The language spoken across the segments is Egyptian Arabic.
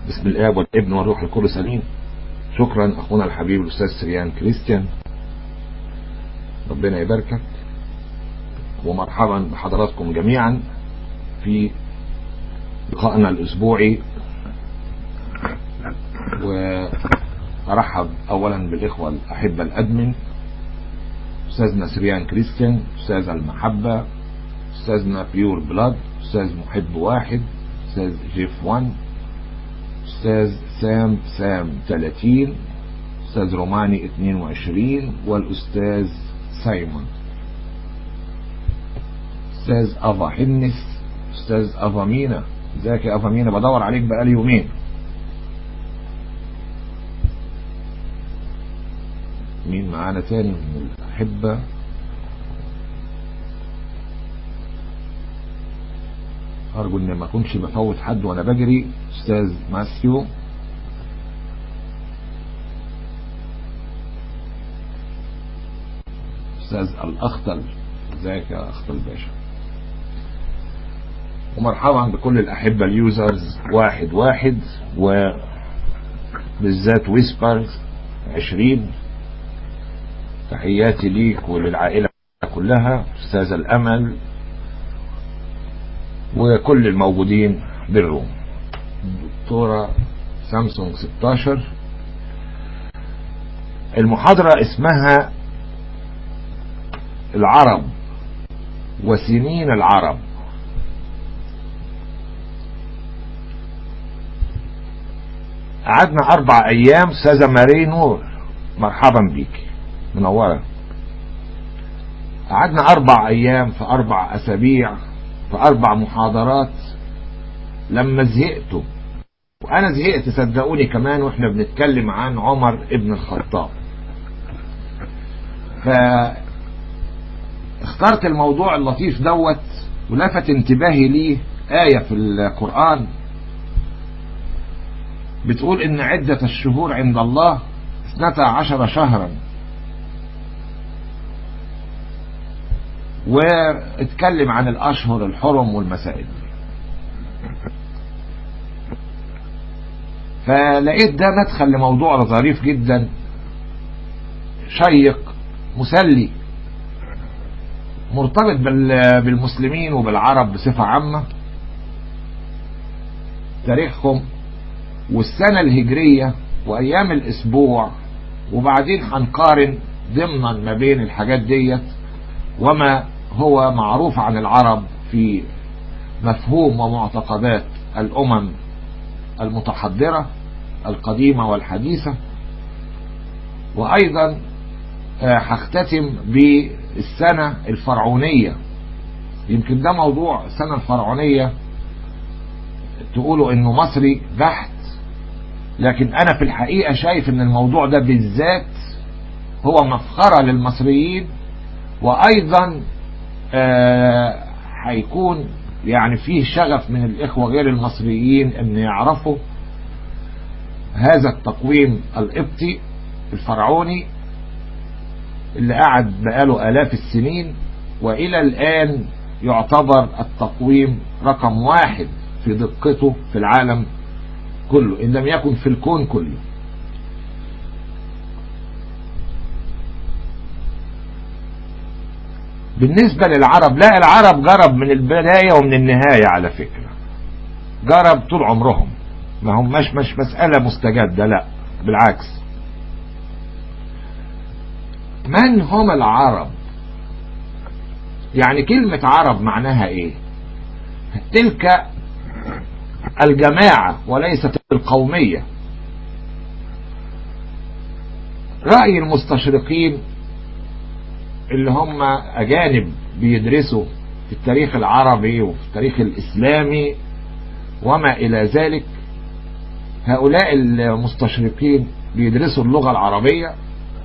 بسم الآب والابن والروح القدس امين شكرا أخونا الحبيب الأستاذ سريان كريستيان ربنا يباركك ومرحبا بحضراتكم جميعا في لقائنا الأسبوعي وأرحب أولا بالإخوة الأحبة الأدمن أستاذنا سريان كريستيان أستاذ المحبة أستاذنا بيور بلاد أستاذ محب واحد أستاذ جيف وان أستاذ سام سام 30 أستاذ روماني 22 والأستاذ سايمون أستاذ أفا حنس أستاذ أفا مينا ازيك يا أفا مينا بدور عليك بقالي يومين مين معانا تاني من الأحبة أرجو إن ما أكونش بفوت حد وأنا بجري أستاذ ماسيو أستاذ الأخطل ازيك يا أخطل باشا ومرحبا بكل الأحبة اليوزرز واحد واحد وبالذات ويسبرز عشرين تحياتي ليك وللعائلة كلها أستاذ الأمل وكل الموجودين بالروم دكتورة سامسونج 16 المحاضرة اسمها العرب وسنين العرب قعدنا أربع أيام أستاذة ماري نور مرحبا بيك منورة قعدنا أربع أيام في أربع أسابيع في أربع محاضرات لما زهقتوا وأنا زهقت صدقوني كمان وإحنا بنتكلم عن عمر ابن الخطاب فاخترت الموضوع اللطيف دوت ولفت انتباهي ليه آية في القرآن بتقول إن عدة الشهور عند الله اثنتا عشر شهرا واتكلم عن الأشهر الحرم والمسائل فلقيت ده مدخل لموضوع ظريف جدا شيق مسلي مرتبط بالمسلمين وبالعرب بصفة عامة تاريخهم والسنة الهجرية وأيام الأسبوع وبعدين هنقارن ضمنا ما بين الحاجات ديت وما هو معروف عن العرب في مفهوم ومعتقدات الأمم المتحضرة القديمة والحديثة وأيضا هختتم بالسنة الفرعونية يمكن ده موضوع السنة الفرعونية تقولوا انه مصري بحت لكن انا في الحقيقة شايف ان الموضوع ده بالذات هو مفخرة للمصريين وايضا هيكون آه يعني فيه شغف من الاخوة غير المصريين ان يعرفوا هذا التقويم القبطي الفرعوني اللي قعد بقاله الاف السنين والى الان يعتبر التقويم رقم واحد في دقته في العالم كله ان لم يكن في الكون كله بالنسبة للعرب لا العرب جرب من البداية ومن النهاية على فكرة جرب طول عمرهم ما هم مش مش مسألة مستجدة لا بالعكس من هم العرب يعني كلمة عرب معناها ايه تلك الجماعة وليست القومية رأي المستشرقين اللي هم أجانب بيدرسوا في التاريخ العربي وفي التاريخ الإسلامي وما إلى ذلك هؤلاء المستشرقين بيدرسوا اللغة العربية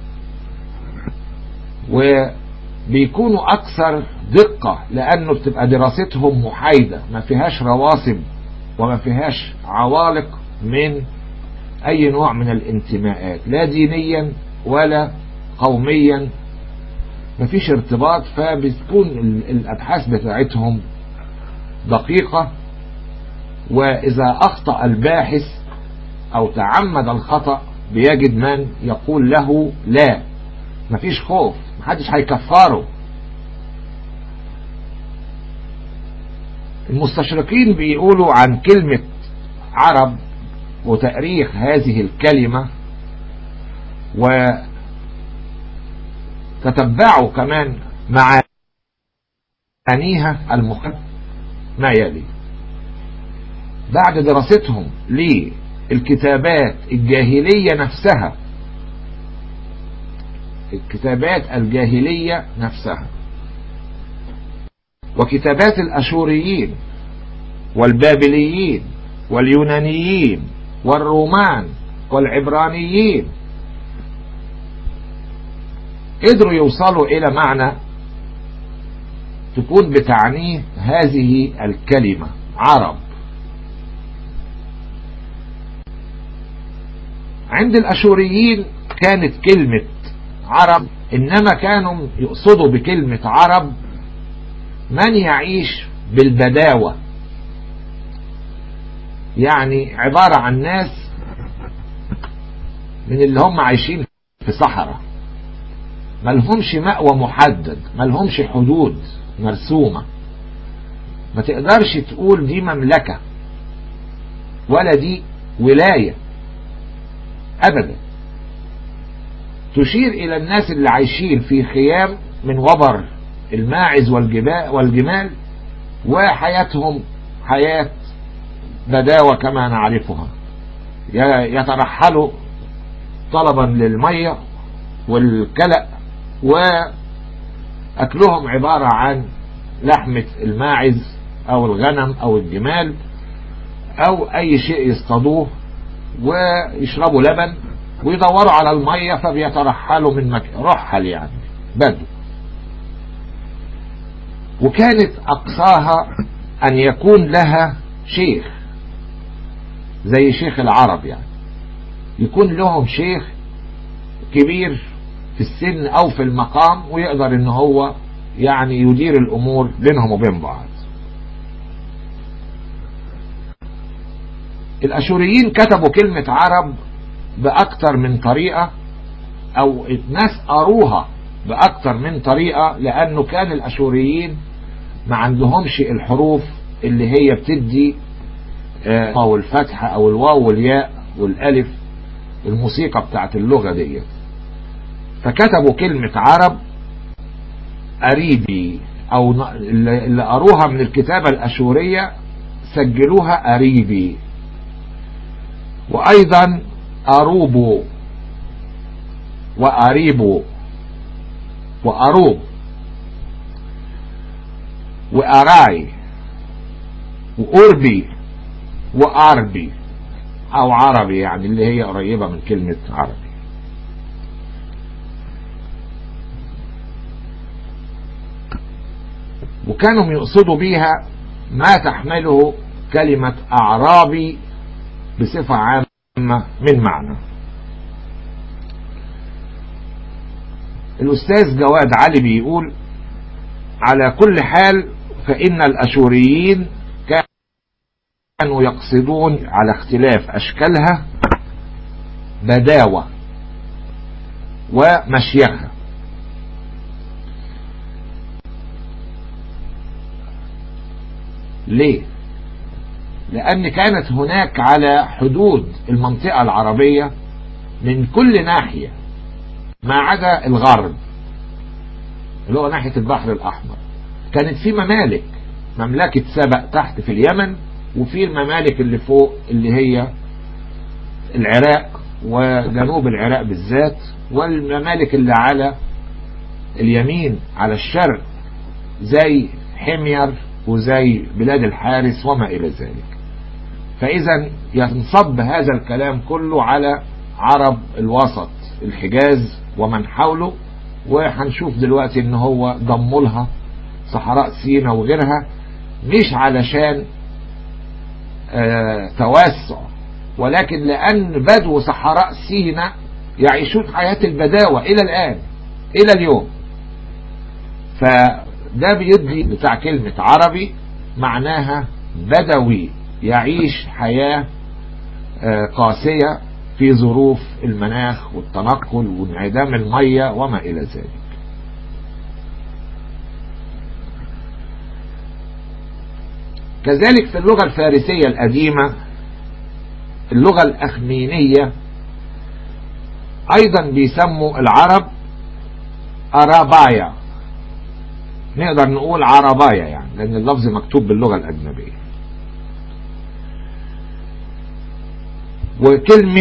وبيكونوا أكثر دقة لأنه بتبقى دراستهم محايدة ما فيهاش رواسب وما فيهاش عوالق من أي نوع من الانتماءات لا دينيا ولا قوميا مفيش ارتباط فبتكون الأبحاث بتاعتهم دقيقة وإذا أخطأ الباحث أو تعمد الخطأ بيجد من يقول له لا مفيش خوف محدش هيكفره المستشرقين بيقولوا عن كلمة عرب وتأريخ هذه الكلمة وتتبعوا كمان معانيها المخالفة ما يلي بعد دراستهم للكتابات الجاهلية نفسها الكتابات الجاهلية نفسها وكتابات الأشوريين والبابليين واليونانيين والرومان والعبرانيين قدروا يوصلوا إلى معنى تكون بتعنيه هذه الكلمة عرب عند الأشوريين كانت كلمة عرب إنما كانوا يقصدوا بكلمة عرب من يعيش بالبداوة يعني عبارة عن ناس من اللي هم عايشين في صحراء ملهمش مأوى محدد ملهمش حدود مرسومة ما تقدرش تقول دي مملكة ولا دي ولاية أبدا تشير إلى الناس اللي عايشين في خيام من وبر الماعز والجمال وحياتهم حياة بداوة كما نعرفها يترحلوا طلبا للمية والكلأ وأكلهم عبارة عن لحمة الماعز أو الغنم أو الجمال أو أي شيء يصطادوه ويشربوا لبن ويدوروا على المية فبيترحلوا من مكان رحل يعني بدو وكانت أقصاها أن يكون لها شيخ زي شيخ العرب يعني يكون لهم شيخ كبير في السن أو في المقام ويقدر ان هو يعني يدير الأمور بينهم وبين بعض الأشوريين كتبوا كلمة عرب بأكتر من طريقة أو ناس قروها بأكتر من طريقة لأنه كان الأشوريين ما عندهمش الحروف اللي هي بتدي أو الفتحة أو الواو والياء والألف الموسيقى بتاعت اللغة دي فكتبوا كلمة عرب أريبي أو اللي قروها من الكتابة الأشورية سجلوها أريبي وأيضا أروبو وأريبو وأروب وأراي وأربي وأربي أو عربي يعني اللي هي قريبة من كلمة عربي وكانوا يقصدوا بيها ما تحمله كلمة أعرابي بصفة عامة من معنى الأستاذ جواد علي بيقول على كل حال فإن الأشوريين كانوا يقصدون على اختلاف أشكالها بداوة ومشيخها ليه لأن كانت هناك على حدود المنطقة العربية من كل ناحية ما عدا الغرب اللي هو ناحية البحر الأحمر كانت في ممالك مملكة سبأ تحت في اليمن وفي الممالك اللي فوق اللي هي العراق وجنوب العراق بالذات والممالك اللي على اليمين على الشرق زي حمير وزي بلاد الحارس وما إلى ذلك فإذا ينصب هذا الكلام كله على عرب الوسط الحجاز ومن حوله وهنشوف دلوقتي ان هو ضموا لها صحراء سينا وغيرها مش علشان آه توسع ولكن لأن بدو صحراء سينا يعيشون حياة البداوة إلى الآن إلى اليوم فده بيدي بتاع كلمة عربي معناها بدوي يعيش حياة قاسية في ظروف المناخ والتنقل وانعدام المية وما إلى ذلك كذلك في اللغة الفارسية القديمة اللغة الأخمينية أيضا بيسموا العرب أرابايا نقدر نقول عربايا يعني لأن اللفظ مكتوب باللغة الأجنبية وكلمة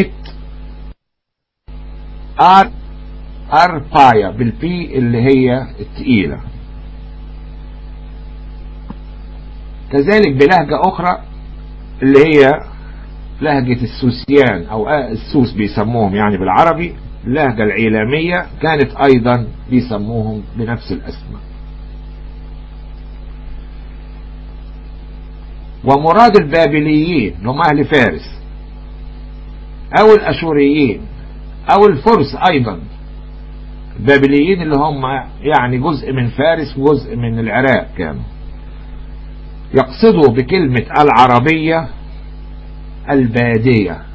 ار اربايا بالبي اللي هي التقيلة كذلك بلهجة اخرى اللي هي لهجة السوسيان او السوس بيسموهم يعني بالعربي اللهجة العيلامية كانت ايضا بيسموهم بنفس الاسماء ومراد البابليين هم اهل فارس او الاشوريين او الفرس ايضا البابليين اللي هم يعني جزء من فارس وجزء من العراق كانوا يقصدوا بكلمة العربية البادية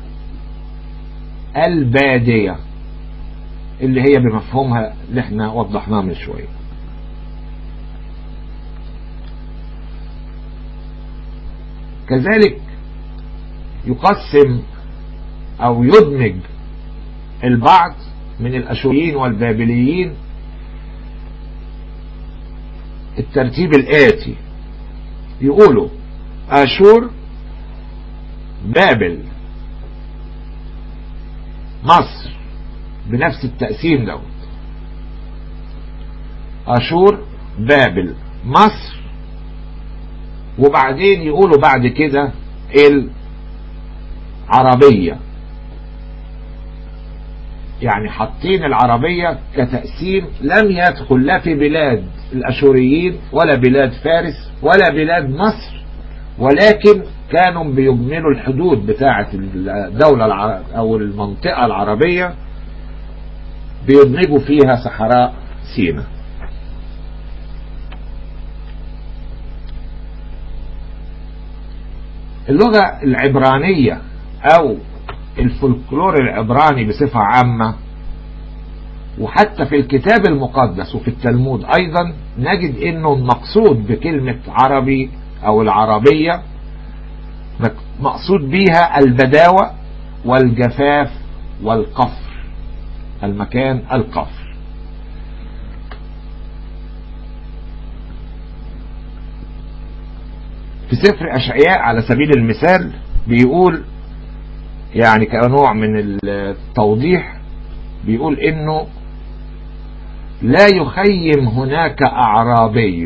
البادية اللي هي بمفهومها اللي احنا وضحناه من شوية كذلك يقسم او يدمج البعض من الاشوريين والبابليين الترتيب الاتي يقولوا اشور بابل مصر بنفس التقسيم دوت اشور بابل مصر وبعدين يقولوا بعد كده العربيه يعني حاطين العربية كتقسيم لم يدخل لا في بلاد الأشوريين ولا بلاد فارس ولا بلاد مصر ولكن كانوا بيجملوا الحدود بتاعة الدولة العرب أو المنطقة العربية بيدمجوا فيها صحراء سينا اللغة العبرانية أو الفولكلور العبراني بصفة عامة وحتى في الكتاب المقدس وفي التلمود أيضا نجد أنه المقصود بكلمة عربي أو العربية مقصود بيها البداوة والجفاف والقفر المكان القفر في سفر أشعياء على سبيل المثال بيقول يعني كنوع من التوضيح بيقول انه لا يخيم هناك اعرابي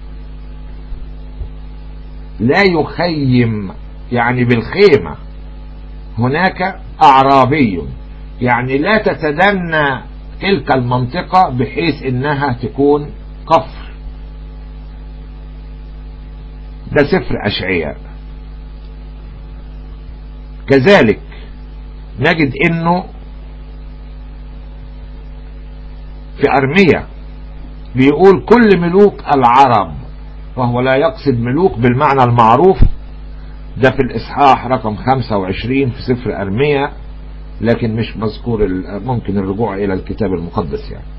لا يخيم يعني بالخيمة هناك اعرابي يعني لا تتدنى تلك المنطقة بحيث انها تكون قفر ده سفر اشعياء كذلك نجد انه في ارمية بيقول كل ملوك العرب وهو لا يقصد ملوك بالمعنى المعروف ده في الاصحاح رقم 25 في سفر ارمية لكن مش مذكور ممكن الرجوع الى الكتاب المقدس يعني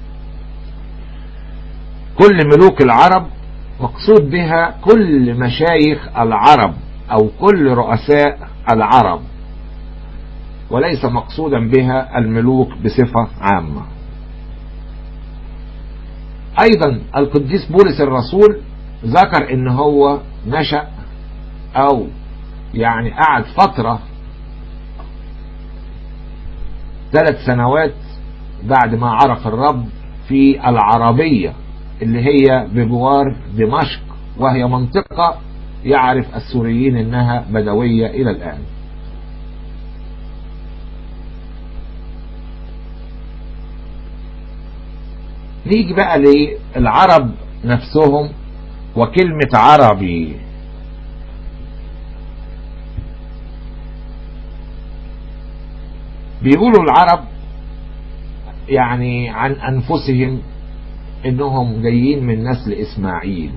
كل ملوك العرب مقصود بها كل مشايخ العرب او كل رؤساء العرب وليس مقصودا بها الملوك بصفة عامة ايضا القديس بولس الرسول ذكر ان هو نشأ او يعني قعد فترة ثلاث سنوات بعد ما عرف الرب في العربية اللي هي بجوار دمشق وهي منطقة يعرف السوريين انها بدوية الى الان نيجي بقى للعرب نفسهم وكلمة عربي بيقولوا العرب يعني عن أنفسهم إنهم جايين من نسل إسماعيل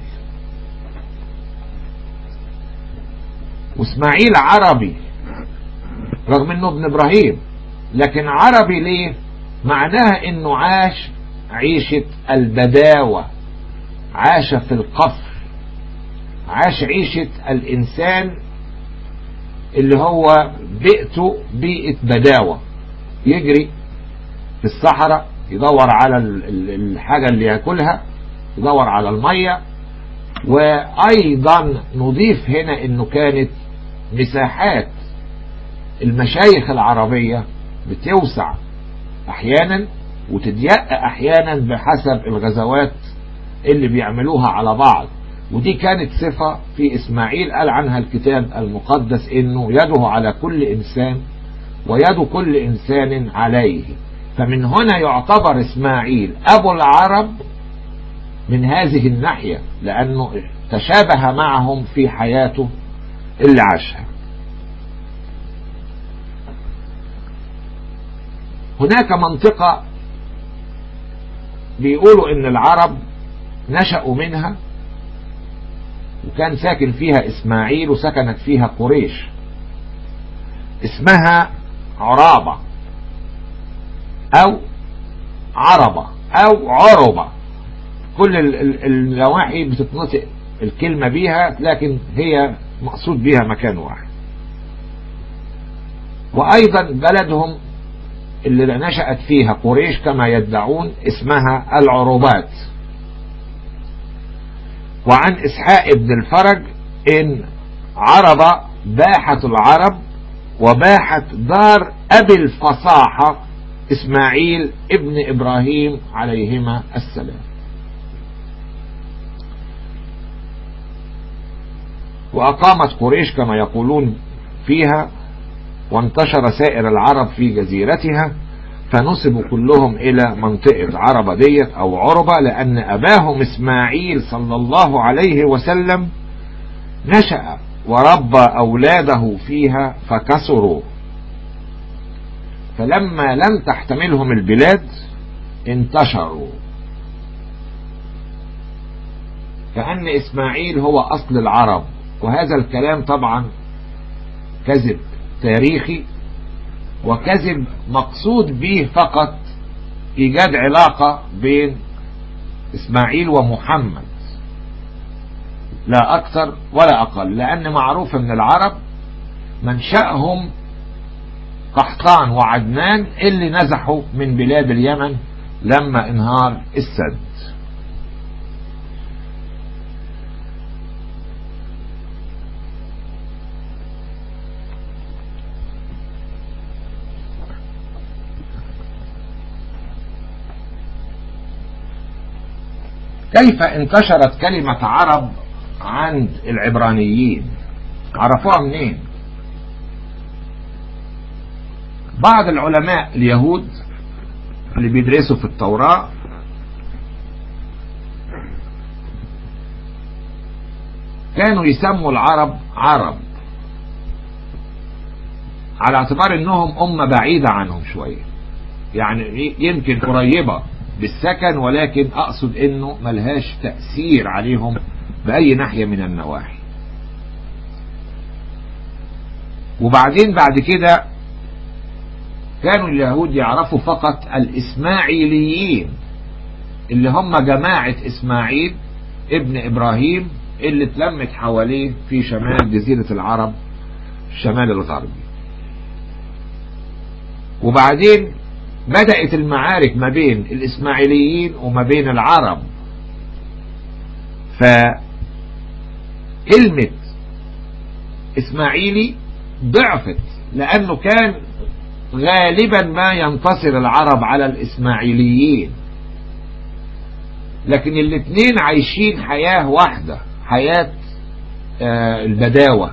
وإسماعيل عربي رغم انه ابن ابراهيم لكن عربي ليه معناها انه عاش عيشة البداوة عاش في القفر عاش عيشة الانسان اللي هو بيئته بيئة بداوة يجري في الصحراء يدور على الحاجة اللي ياكلها يدور على المية وايضا نضيف هنا انه كانت مساحات المشايخ العربية بتوسع احيانا وتضيق احيانا بحسب الغزوات اللي بيعملوها على بعض ودي كانت صفة في اسماعيل قال عنها الكتاب المقدس انه يده على كل انسان ويد كل انسان عليه فمن هنا يعتبر اسماعيل ابو العرب من هذه الناحية لانه تشابه معهم في حياته اللي عاشها هناك منطقة بيقولوا ان العرب نشأوا منها وكان ساكن فيها اسماعيل وسكنت فيها قريش اسمها عرابة او عربة او عربة كل النواحي بتتنطق الكلمة بيها لكن هي مقصود بيها مكان واحد وايضا بلدهم اللي نشأت فيها قريش كما يدعون اسمها العروبات وعن إسحاق بن الفرج إن عرب باحت العرب وباحت دار أبي الفصاحة إسماعيل ابن إبراهيم عليهما السلام وأقامت قريش كما يقولون فيها وانتشر سائر العرب في جزيرتها فنسبوا كلهم إلى منطقة عربة ديت أو عربة لأن أباهم إسماعيل صلى الله عليه وسلم نشأ وربى أولاده فيها فكسروا فلما لم تحتملهم البلاد انتشروا كأن إسماعيل هو أصل العرب وهذا الكلام طبعا كذب تاريخي وكذب مقصود به فقط إيجاد علاقة بين إسماعيل ومحمد لا أكثر ولا أقل لأن معروف أن العرب منشأهم قحطان وعدنان اللي نزحوا من بلاد اليمن لما انهار السد كيف انتشرت كلمة عرب عند العبرانيين عرفوها منين بعض العلماء اليهود اللي بيدرسوا في التوراة كانوا يسموا العرب عرب على اعتبار انهم امة بعيدة عنهم شوية يعني يمكن قريبة بالسكن ولكن اقصد انه ملهاش تأثير عليهم بأي ناحية من النواحي وبعدين بعد كده كانوا اليهود يعرفوا فقط الإسماعيليين اللي هم جماعة إسماعيل ابن إبراهيم اللي اتلمت حواليه في شمال جزيرة العرب الشمال الغربي وبعدين بدأت المعارك ما بين الإسماعيليين وما بين العرب فكلمة إسماعيلي ضعفت لأنه كان غالبا ما ينتصر العرب على الإسماعيليين لكن الاثنين عايشين حياة واحدة حياة البداوة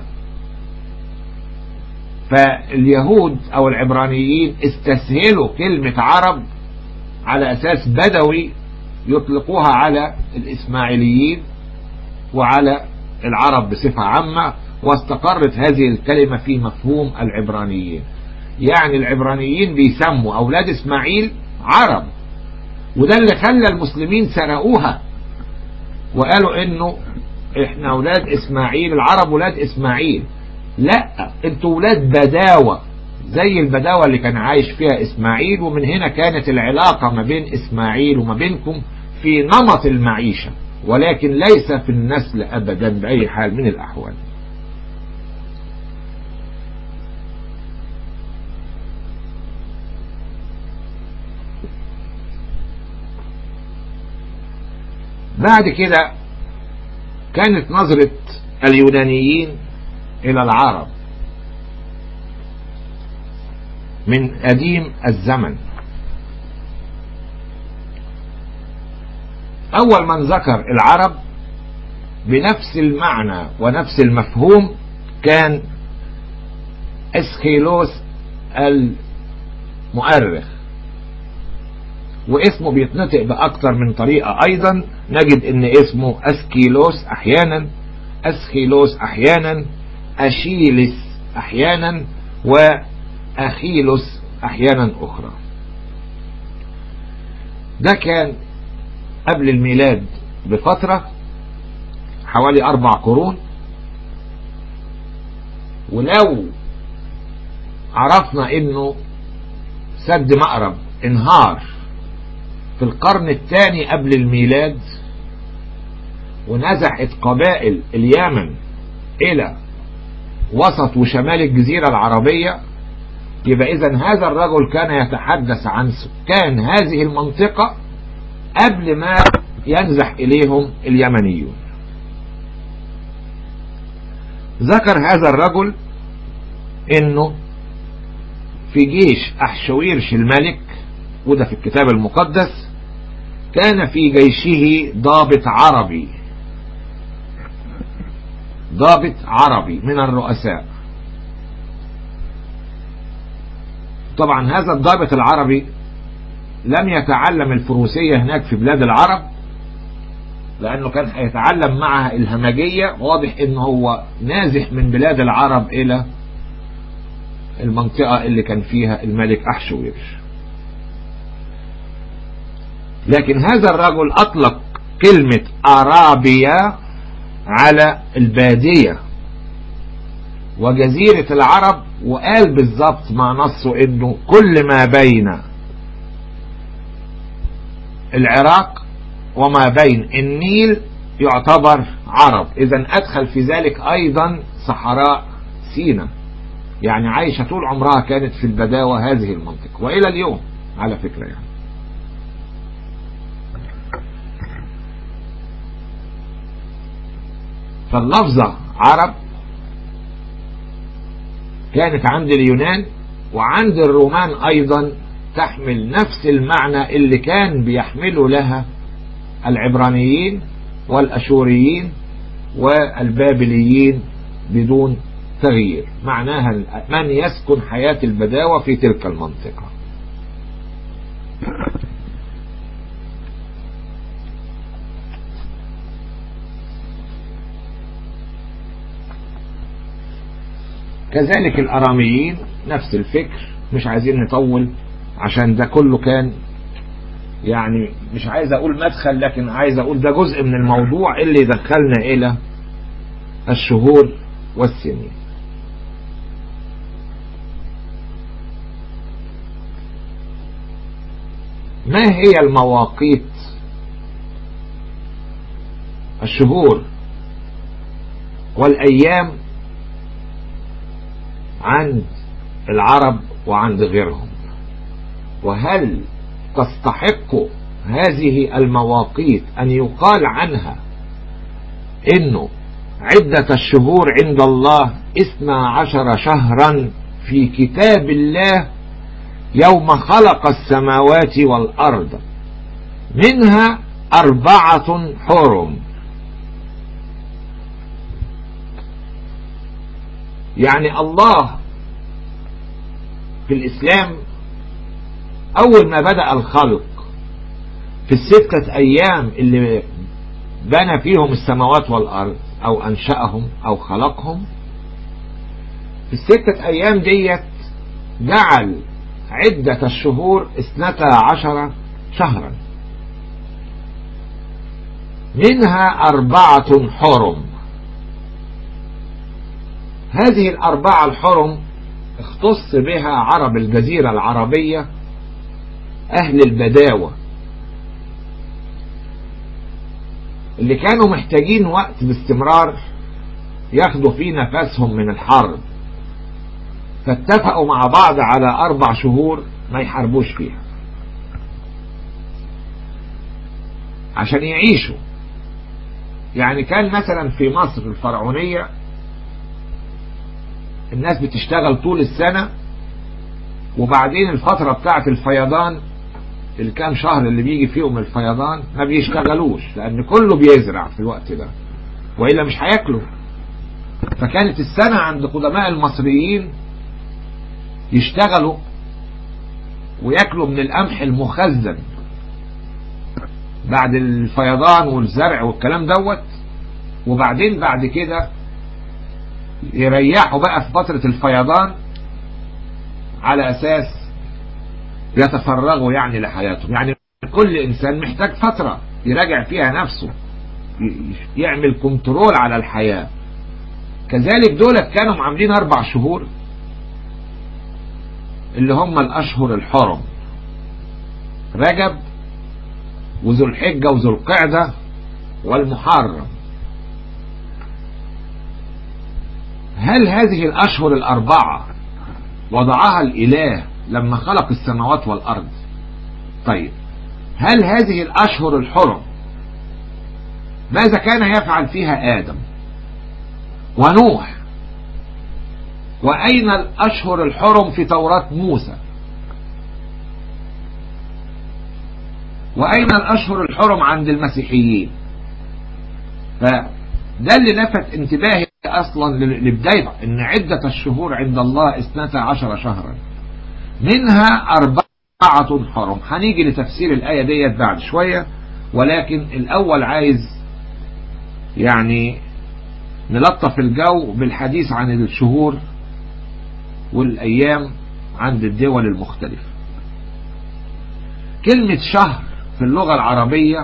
فاليهود او العبرانيين استسهلوا كلمة عرب على اساس بدوي يطلقوها على الاسماعيليين وعلى العرب بصفة عامة واستقرت هذه الكلمة في مفهوم العبرانيين يعني العبرانيين بيسموا اولاد اسماعيل عرب وده اللي خلى المسلمين سرقوها وقالوا انه احنا اولاد اسماعيل العرب اولاد اسماعيل لا انتوا ولاد بداوة زي البداوة اللي كان عايش فيها إسماعيل ومن هنا كانت العلاقة ما بين إسماعيل وما بينكم في نمط المعيشة ولكن ليس في النسل أبدا بأي حال من الأحوال بعد كده كانت نظرة اليونانيين إلى العرب من قديم الزمن أول من ذكر العرب بنفس المعنى ونفس المفهوم كان اسخيلوس المؤرخ واسمه بيتنطق بأكثر من طريقة أيضا نجد ان اسمه اسكيلوس احيانا اسخيلوس احيانا اشيلس احيانا واخيلوس احيانا اخرى ده كان قبل الميلاد بفترة حوالي اربع قرون ولو عرفنا انه سد مأرب انهار في القرن الثاني قبل الميلاد ونزحت قبائل اليمن إلى وسط وشمال الجزيرة العربية يبقى إذا هذا الرجل كان يتحدث عن سكان هذه المنطقة قبل ما ينزح إليهم اليمنيون ذكر هذا الرجل انه في جيش احشويرش الملك وده في الكتاب المقدس كان في جيشه ضابط عربي ضابط عربي من الرؤساء طبعا هذا الضابط العربي لم يتعلم الفروسية هناك في بلاد العرب لأنه كان هيتعلم معها الهمجية واضح انه هو نازح من بلاد العرب إلى المنطقة اللي كان فيها الملك أحشويرش لكن هذا الرجل أطلق كلمة أرابيا على البادية وجزيرة العرب وقال بالظبط مع نصه انه كل ما بين العراق وما بين النيل يعتبر عرب اذا ادخل في ذلك ايضا صحراء سينا يعني عايشة طول عمرها كانت في البداوة هذه المنطقة والى اليوم على فكرة يعني فاللفظة عرب كانت عند اليونان وعند الرومان أيضا تحمل نفس المعنى اللي كان بيحمله لها العبرانيين والأشوريين والبابليين بدون تغيير معناها من يسكن حياة البداوة في تلك المنطقة كذلك الأراميين نفس الفكر مش عايزين نطول عشان ده كله كان يعني مش عايز أقول مدخل لكن عايز أقول ده جزء من الموضوع اللي دخلنا إلى الشهور والسنين ما هي المواقيت الشهور والأيام عند العرب وعند غيرهم وهل تستحق هذه المواقيت أن يقال عنها إنه عدة الشهور عند الله اثنا عشر شهرا في كتاب الله يوم خلق السماوات والأرض منها أربعة حرم يعني الله في الإسلام أول ما بدأ الخلق في الستة أيام اللي بنى فيهم السماوات والأرض أو أنشأهم أو خلقهم في الستة أيام ديت جعل عدة الشهور اثنتا عشر شهرا منها أربعة حرم هذه الأربعة الحرم اختص بها عرب الجزيرة العربية أهل البداوة اللي كانوا محتاجين وقت باستمرار ياخدوا فيه نفسهم من الحرب فاتفقوا مع بعض على أربع شهور ما يحاربوش فيها عشان يعيشوا يعني كان مثلا في مصر الفرعونية الناس بتشتغل طول السنة وبعدين الفترة بتاعت الفيضان الكام شهر اللي بيجي فيهم الفيضان ما بيشتغلوش لأن كله بيزرع في الوقت ده وإلا مش هياكلوا فكانت السنة عند قدماء المصريين يشتغلوا وياكلوا من القمح المخزن بعد الفيضان والزرع والكلام دوت وبعدين بعد كده يريحوا بقى في فترة الفيضان على أساس يتفرغوا يعني لحياتهم يعني كل إنسان محتاج فترة يراجع فيها نفسه يعمل كنترول على الحياة كذلك دولت كانوا عاملين أربع شهور اللي هم الأشهر الحرم رجب وذو الحجة وذو القعدة والمحرم هل هذه الأشهر الأربعة وضعها الإله لما خلق السماوات والأرض طيب هل هذه الأشهر الحرم ماذا كان يفعل فيها آدم ونوح وأين الأشهر الحرم في توراة موسى وأين الأشهر الحرم عند المسيحيين فده اللي لفت انتباهي أصلا لبداية أن عدة الشهور عند الله اثنتا عشر شهرا منها أربعة حرم هنيجي لتفسير الآية ديت بعد شوية ولكن الأول عايز يعني نلطف الجو بالحديث عن الشهور والأيام عند الدول المختلفة كلمة شهر في اللغة العربية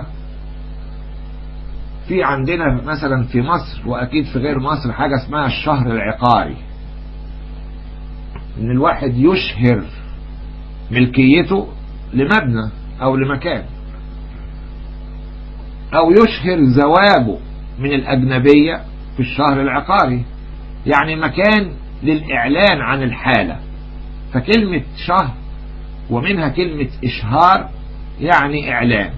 في عندنا مثلا في مصر وأكيد في غير مصر حاجة اسمها الشهر العقاري إن الواحد يشهر ملكيته لمبنى أو لمكان أو يشهر زواجه من الأجنبية في الشهر العقاري يعني مكان للإعلان عن الحالة فكلمة شهر ومنها كلمة إشهار يعني إعلان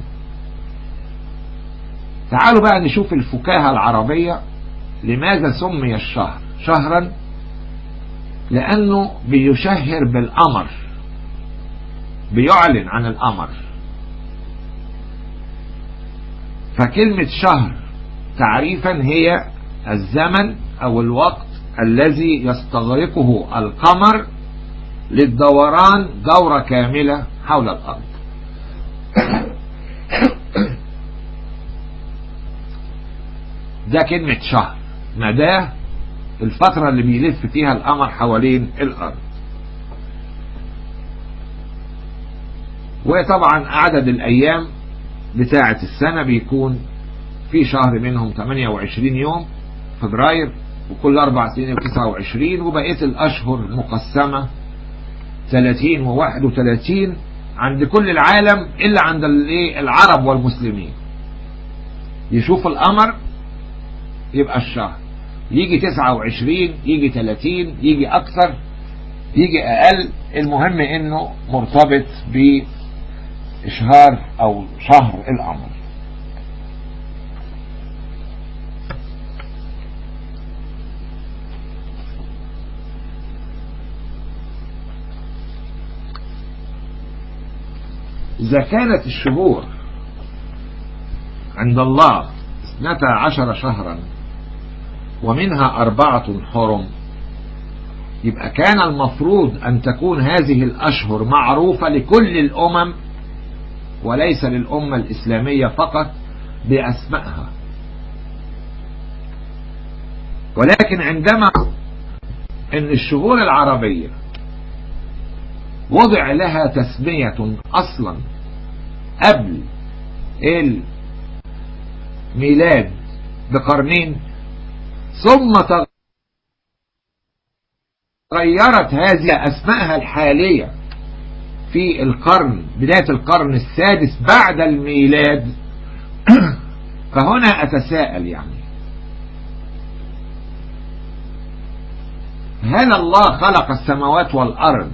تعالوا بقى نشوف الفكاهة العربية لماذا سمي الشهر شهرا لأنه بيشهر بالأمر بيعلن عن الأمر فكلمة شهر تعريفا هي الزمن أو الوقت الذي يستغرقه القمر للدوران دورة كاملة حول الأرض ده كلمة شهر مداه الفترة اللي بيلف فيها القمر حوالين الأرض وطبعا عدد الأيام بتاعة السنة بيكون في شهر منهم 28 يوم فبراير وكل أربع سنين 29 وبقية الأشهر مقسمة 30 و 31 عند كل العالم إلا عند العرب والمسلمين يشوف القمر يبقى الشهر يجي 29 يجي 30 يجي أكثر يجي أقل المهم إنه مرتبط بإشهار أو شهر القمر إذا كانت الشهور عند الله اثنتا عشر شهرا ومنها أربعة حرم يبقى كان المفروض أن تكون هذه الأشهر معروفة لكل الأمم وليس للأمة الإسلامية فقط بأسمائها ولكن عندما ان الشهور العربية وضع لها تسمية اصلا قبل الميلاد بقرنين ثم غيرت هذه أسمائها الحالية في القرن بداية القرن السادس بعد الميلاد فهنا أتساءل يعني هل الله خلق السماوات والأرض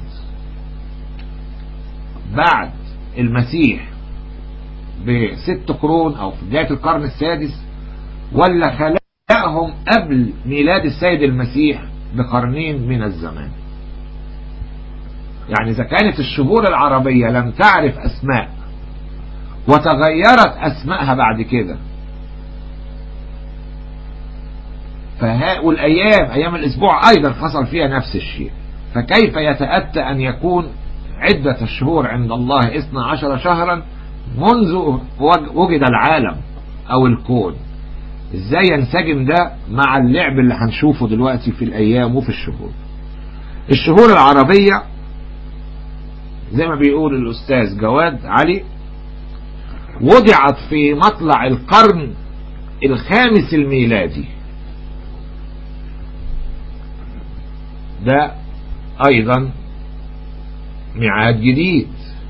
بعد المسيح بست قرون أو في بداية القرن السادس ولا خلقهم قبل ميلاد السيد المسيح بقرنين من الزمان يعني إذا كانت الشهور العربية لم تعرف أسماء وتغيرت أسمائها بعد كده فهاء الأيام أيام الأسبوع أيضا حصل فيها نفس الشيء فكيف يتأتى أن يكون عدة الشهور عند الله 12 شهرا منذ وجد العالم أو الكون ازاي ينسجم ده مع اللعب اللي هنشوفه دلوقتي في الأيام وفي الشهور الشهور العربية زي ما بيقول الأستاذ جواد علي وضعت في مطلع القرن الخامس الميلادي ده أيضا ميعاد جديد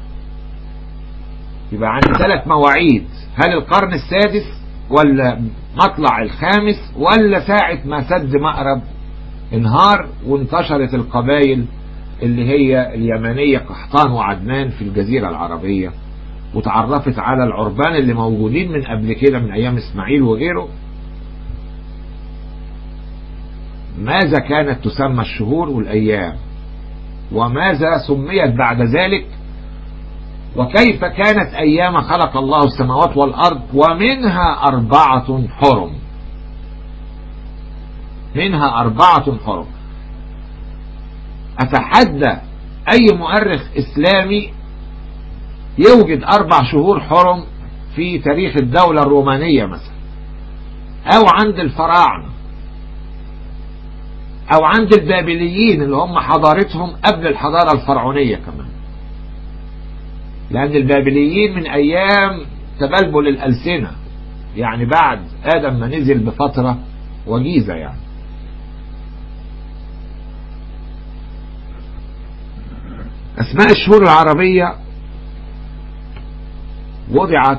يبقى عندي ثلاث مواعيد هل القرن السادس ولا مطلع الخامس ولا ساعة ما سد مأرب انهار وانتشرت القبائل اللي هي اليمنية قحطان وعدنان في الجزيرة العربية وتعرفت على العربان اللي موجودين من قبل كده من أيام إسماعيل وغيره ماذا كانت تسمى الشهور والأيام وماذا سميت بعد ذلك وكيف كانت أيام خلق الله السماوات والأرض ومنها أربعة حرم منها أربعة حرم أتحدى أي مؤرخ إسلامي يوجد أربع شهور حرم في تاريخ الدولة الرومانية مثلا أو عند الفراعنة أو عند البابليين اللي هم حضارتهم قبل الحضارة الفرعونية كمان لأن البابليين من أيام تبلبل الألسنة يعني بعد آدم ما نزل بفترة وجيزة يعني أسماء الشهور العربية وضعت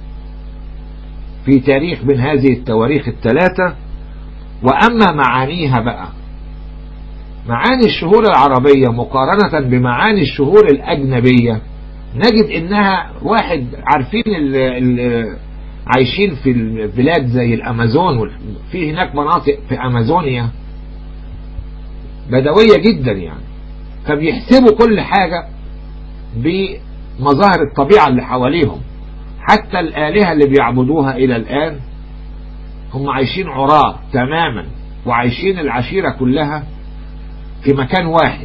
في تاريخ من هذه التواريخ الثلاثة وأما معانيها بقى معاني الشهور العربية مقارنة بمعاني الشهور الأجنبية نجد إنها واحد عارفين اللي عايشين في البلاد زي الأمازون في هناك مناطق في أمازونيا بدوية جدا يعني فبيحسبوا كل حاجة بمظاهر الطبيعة اللي حواليهم حتى الآلهة اللي بيعبدوها إلى الآن هم عايشين عراة تماما وعايشين العشيرة كلها في مكان واحد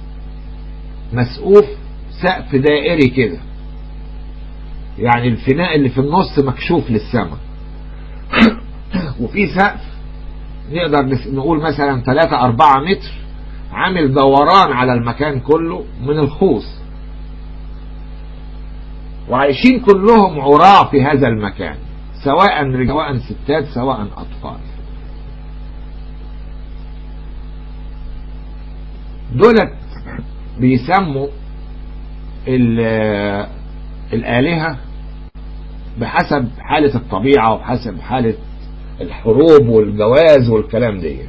مسقوف سقف دائري كده يعني الفناء اللي في النص مكشوف للسماء وفي سقف نقدر نقول مثلا 3 4 متر عامل دوران على المكان كله من الخوص وعايشين كلهم عراة في هذا المكان سواء رجال سواء ستات سواء أطفال دولت بيسموا الآلهة بحسب حالة الطبيعة وبحسب حالة الحروب والجواز والكلام دي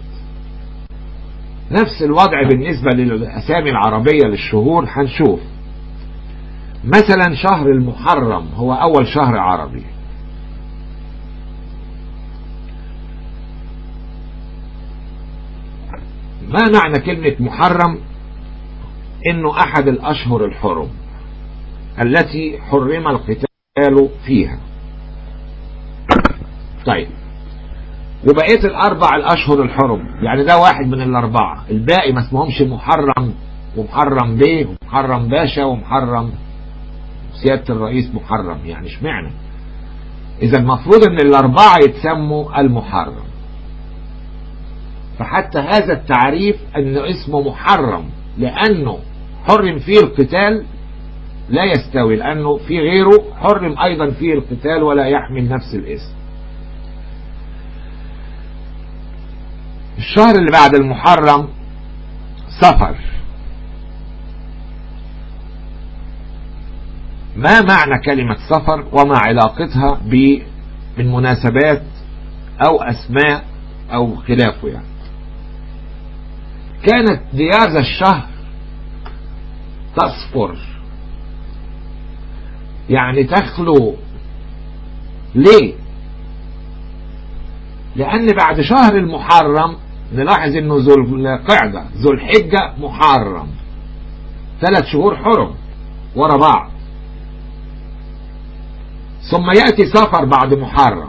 نفس الوضع بالنسبة للأسامي العربية للشهور هنشوف مثلا شهر المحرم هو أول شهر عربي ما معنى كلمة محرم انه احد الاشهر الحرم التي حرم القتال فيها طيب وبقية الاربع الاشهر الحرم يعني ده واحد من الاربعة الباقي ما اسمهمش محرم ومحرم بيه ومحرم باشا ومحرم سيادة الرئيس محرم يعني اشمعنى اذا المفروض ان الاربعة يتسموا المحرم فحتى هذا التعريف انه اسمه محرم لانه حرم فيه القتال لا يستوي لانه في غيره حرم ايضا فيه القتال ولا يحمل نفس الاسم الشهر اللي بعد المحرم سفر ما معنى كلمة سفر وما علاقتها بالمناسبات أو أسماء أو خلافه يعني كانت ديار الشهر تصفر يعني تخلو ليه لأن بعد شهر المحرم نلاحظ انه ذو القعدة ذو الحجة محرم ثلاث شهور حرم ورا بعض ثم يأتي سفر بعد محرم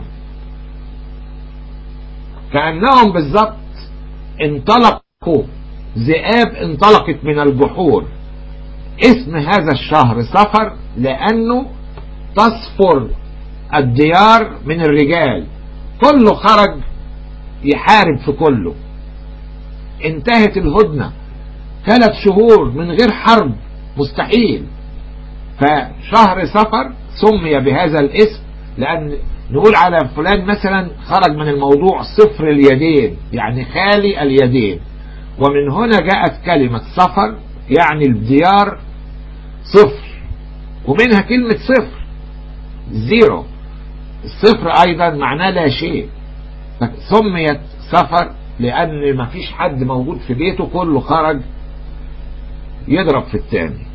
كأنهم بالضبط انطلقوا ذئاب انطلقت من الجحور اسم هذا الشهر سفر لأنه تصفر الديار من الرجال كله خرج يحارب في كله انتهت الهدنة ثلاث شهور من غير حرب مستحيل فشهر سفر سمي بهذا الاسم لأن نقول على فلان مثلا خرج من الموضوع صفر اليدين يعني خالي اليدين ومن هنا جاءت كلمة سفر يعني الديار صفر ومنها كلمة صفر زيرو الصفر أيضا معناه لا شيء سميت سفر لأن ما فيش حد موجود في بيته كله خرج يضرب في الثاني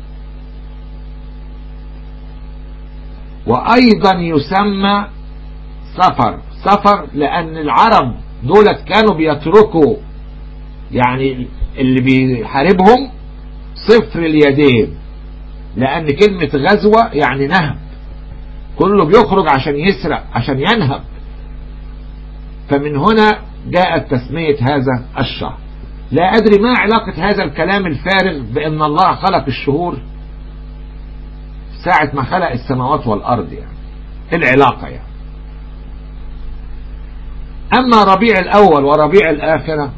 وأيضا يسمى سفر سفر لأن العرب دولت كانوا بيتركوا يعني اللي بيحاربهم صفر اليدين لأن كلمة غزوة يعني نهب كله بيخرج عشان يسرق عشان ينهب فمن هنا جاءت تسمية هذا الشهر لا أدري ما علاقة هذا الكلام الفارغ بأن الله خلق الشهور ساعة ما خلق السماوات والأرض يعني العلاقة يعني أما ربيع الأول وربيع الآخرة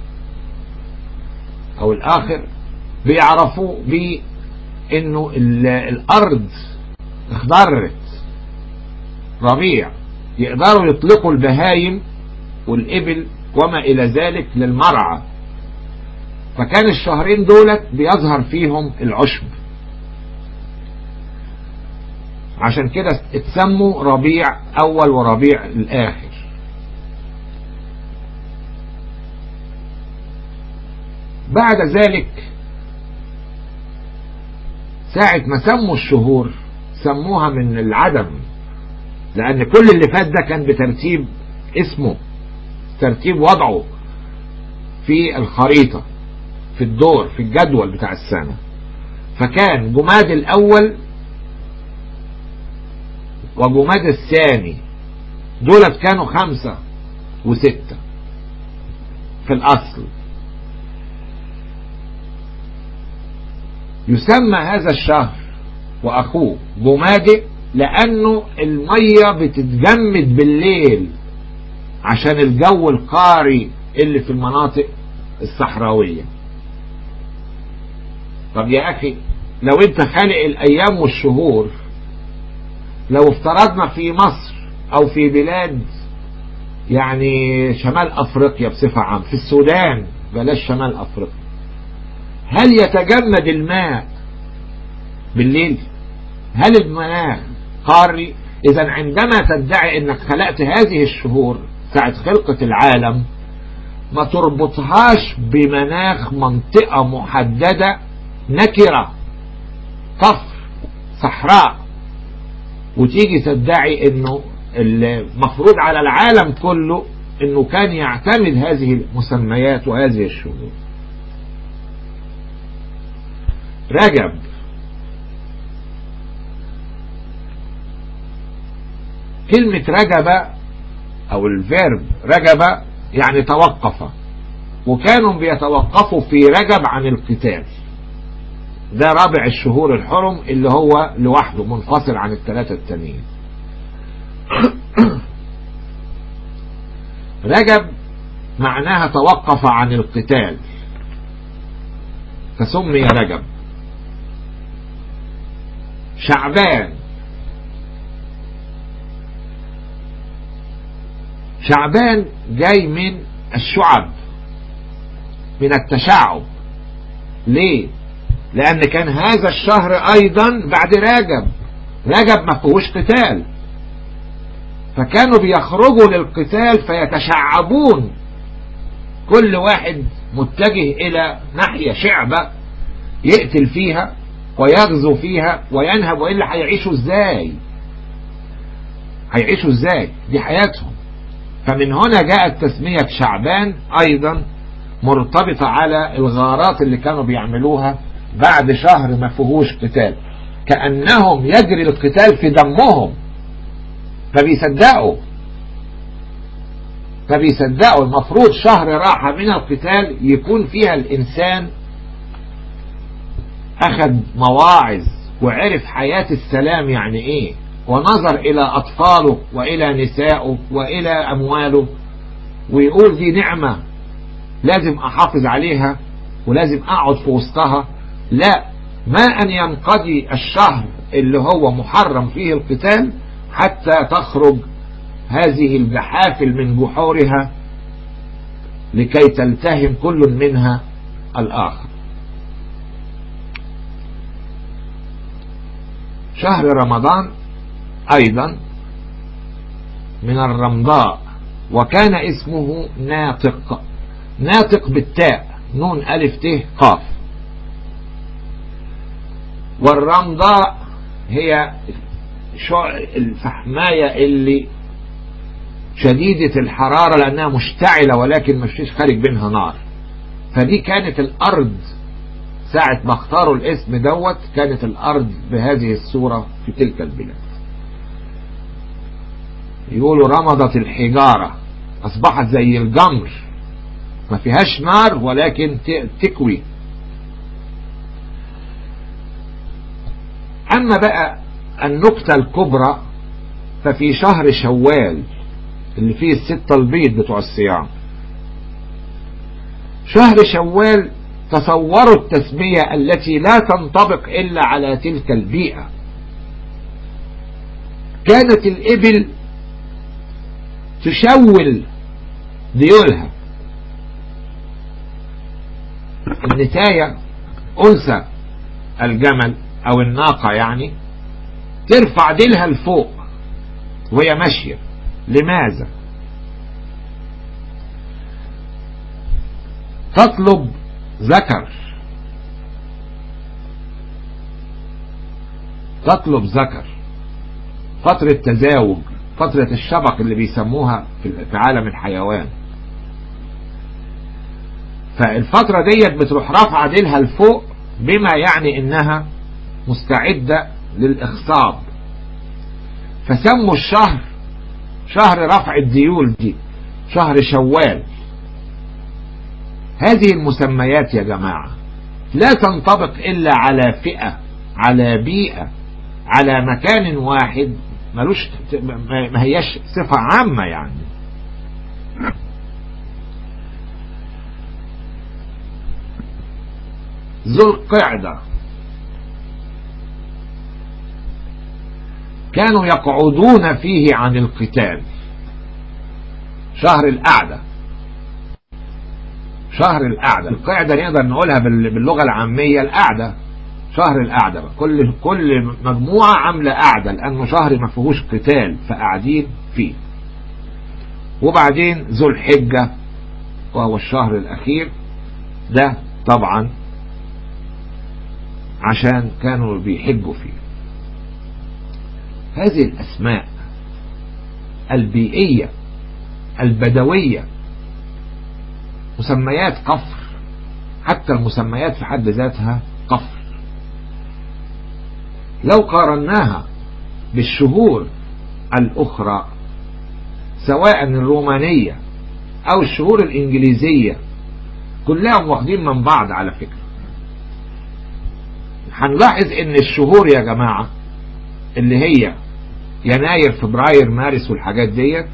أو الآخر بيعرفوا بأنه الأرض اخضرت ربيع يقدروا يطلقوا البهايم والإبل وما إلى ذلك للمرعى فكان الشهرين دولت بيظهر فيهم العشب عشان كده اتسموا ربيع أول وربيع الآخر بعد ذلك ساعة ما سموا الشهور سموها من العدم لأن كل اللي فات ده كان بترتيب اسمه ترتيب وضعه في الخريطة في الدور في الجدول بتاع السنة فكان جماد الأول وجماد الثاني دولت كانوا خمسة وستة في الأصل يسمى هذا الشهر وأخوه جمادئ لأنه المية بتتجمد بالليل عشان الجو القاري اللي في المناطق الصحراوية طب يا أخي لو انت خالق الأيام والشهور لو افترضنا في مصر أو في بلاد يعني شمال أفريقيا بصفة عامة في السودان بلاش شمال أفريقيا هل يتجمد الماء بالليل هل المناخ قاري اذا عندما تدعي انك خلقت هذه الشهور ساعة خلقة العالم ما تربطهاش بمناخ منطقة محددة نكرة كفر صحراء وتيجي تدعي انه المفروض على العالم كله انه كان يعتمد هذه المسميات وهذه الشهور رجب كلمة رجب او الفيرب رجب يعني توقف وكانوا بيتوقفوا في رجب عن القتال ده رابع الشهور الحرم اللي هو لوحده منفصل عن الثلاثة التانيين رجب معناها توقف عن القتال فسمي رجب شعبان شعبان جاي من الشعب من التشعب ليه لأن كان هذا الشهر أيضا بعد رجب رجب ما فيهوش قتال فكانوا بيخرجوا للقتال فيتشعبون كل واحد متجه إلى ناحية شعبة يقتل فيها ويغزو فيها وينهب وإلا هيعيشوا ازاي هيعيشوا ازاي دي حياتهم فمن هنا جاءت تسمية شعبان أيضا مرتبطة على الغارات اللي كانوا بيعملوها بعد شهر ما فيهوش قتال كأنهم يجري القتال في دمهم فبيصدقوا فبيصدقوا المفروض شهر راحة من القتال يكون فيها الإنسان أخذ مواعظ وعرف حياة السلام يعني إيه ونظر إلى أطفاله وإلى نسائه وإلى أمواله ويقول دي نعمة لازم أحافظ عليها ولازم أقعد في وسطها لا ما أن ينقضي الشهر اللي هو محرم فيه القتال حتى تخرج هذه الجحافل من جحورها لكي تلتهم كل منها الآخر شهر رمضان أيضا من الرمضاء وكان اسمه ناطق ناطق بالتاء نون ألف ت قاف والرمضاء هي الفحماية اللي شديدة الحرارة لأنها مشتعلة ولكن مش خارج منها نار فدي كانت الأرض ساعة ما اختاروا الاسم دوت كانت الأرض بهذه الصورة في تلك البلاد يقولوا رمضت الحجارة أصبحت زي الجمر ما فيهاش نار ولكن تكوي أما بقى النكتة الكبرى ففي شهر شوال اللي فيه الستة البيض بتوع الصيام شهر شوال تصوروا التسمية التي لا تنطبق إلا على تلك البيئة كانت الإبل تشول ديولها النتاية أنثى الجمل أو الناقة يعني ترفع ديلها لفوق وهي ماشية لماذا تطلب ذكر تطلب ذكر فترة تزاوج فترة الشبق اللي بيسموها في عالم الحيوان فالفترة ديت بتروح رافعة ديلها لفوق بما يعني انها مستعدة للاخصاب فسموا الشهر شهر رفع الديول دي شهر شوال هذه المسميات يا جماعة لا تنطبق إلا على فئة على بيئة على مكان واحد ملوش ما هياش صفة عامة يعني ذو القعدة كانوا يقعدون فيه عن القتال شهر القعدة شهر القعدة القعدة نقدر نقولها باللغة العامية القعدة شهر القعدة كل كل مجموعة عاملة قعدة لأنه شهر ما فيهوش قتال فقاعدين فيه وبعدين ذو الحجة وهو الشهر الأخير ده طبعا عشان كانوا بيحجوا فيه هذه الأسماء البيئية البدوية مسميات قفر حتى المسميات في حد ذاتها قفر لو قارناها بالشهور الأخرى سواء الرومانية أو الشهور الإنجليزية كلهم واخدين من بعض على فكرة هنلاحظ ان الشهور يا جماعة اللي هي يناير فبراير مارس والحاجات ديت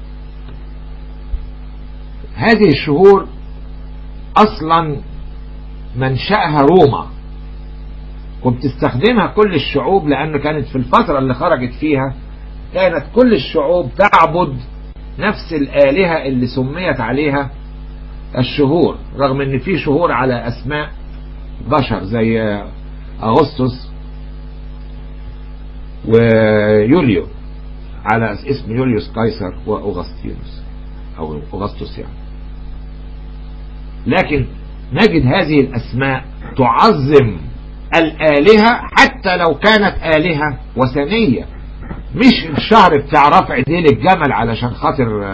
هذه الشهور اصلا منشأها روما وبتستخدمها كل الشعوب لانه كانت في الفترة اللي خرجت فيها كانت كل الشعوب تعبد نفس الآلهة اللي سميت عليها الشهور رغم ان في شهور على اسماء بشر زي أغسطس ويوليو على اسم يوليوس قيصر وأغسطينوس أو أغسطس يعني لكن نجد هذه الأسماء تعظم الآلهة حتى لو كانت آلهة وثنية مش الشهر بتاع رفع ديل الجمل علشان خاطر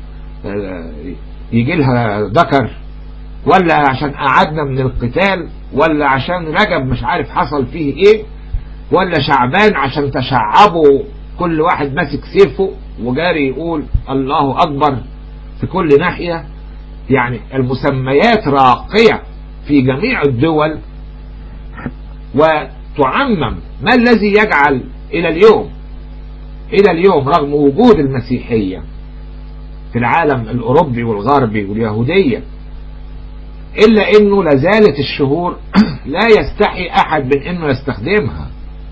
يجي لها ذكر ولا عشان قعدنا من القتال ولا عشان رجب مش عارف حصل فيه ايه ولا شعبان عشان تشعبوا كل واحد ماسك سيفه وجاري يقول الله أكبر في كل ناحية يعني المسميات راقية في جميع الدول وتعمم ما الذي يجعل إلى اليوم إلى اليوم رغم وجود المسيحية في العالم الأوروبي والغربي واليهودية إلا أنه لازالت الشهور لا يستحي أحد من أنه يستخدمها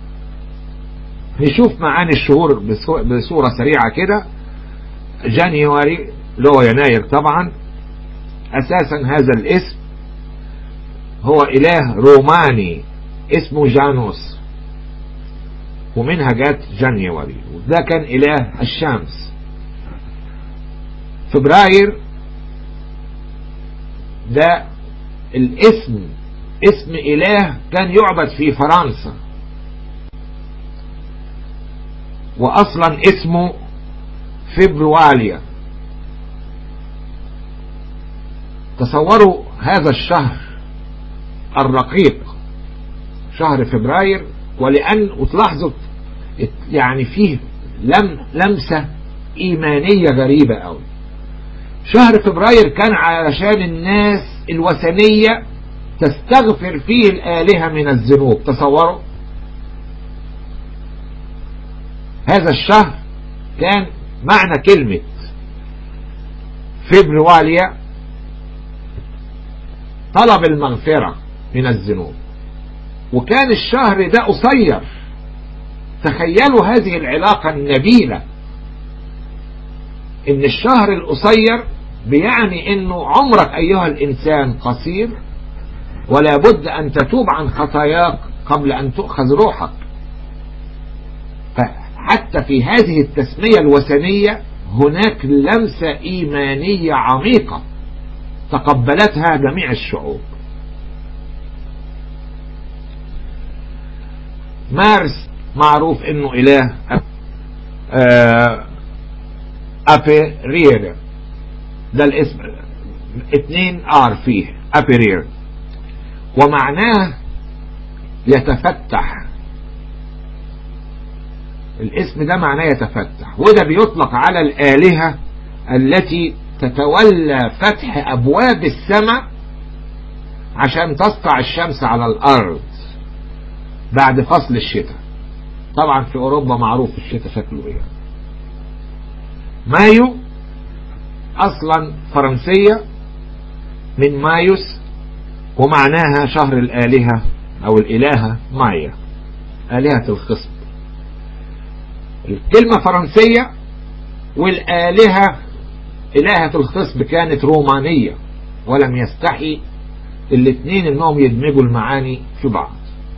نشوف معاني الشهور بصورة سريعة كده جانيواري اللي هو يناير طبعا أساسا هذا الاسم هو إله روماني اسمه جانوس ومنها جت جانيواري وده كان إله الشمس فبراير ده الاسم اسم إله كان يعبد في فرنسا وأصلا اسمه فبرواليا تصوروا هذا الشهر الرقيق شهر فبراير ولأن وتلاحظوا يعني فيه لم لمسة إيمانية غريبة قوي شهر فبراير كان علشان الناس الوثنية تستغفر فيه الآلهة من الذنوب تصوروا هذا الشهر كان معنى كلمة فبرواليا طلب المغفرة من الذنوب وكان الشهر ده قصير تخيلوا هذه العلاقة النبيلة ان الشهر القصير بيعني انه عمرك ايها الانسان قصير ولا بد ان تتوب عن خطاياك قبل ان تؤخذ روحك فحتى في هذه التسمية الوثنية هناك لمسة ايمانية عميقة تقبلتها جميع الشعوب مارس معروف انه اله ابيرير ده الاسم اتنين ار فيه ابيرير ومعناه يتفتح الاسم ده معناه يتفتح وده بيطلق على الآلهة التي تتولى فتح أبواب السماء عشان تسطع الشمس على الأرض بعد فصل الشتاء طبعا في أوروبا معروف الشتاء شكله إيه مايو أصلا فرنسية من مايوس ومعناها شهر الآلهة أو الإلهة مايا آلهة الخصب الكلمة فرنسية والآلهة إلهة الخصب كانت رومانية ولم يستحي الاثنين انهم يدمجوا المعاني في بعض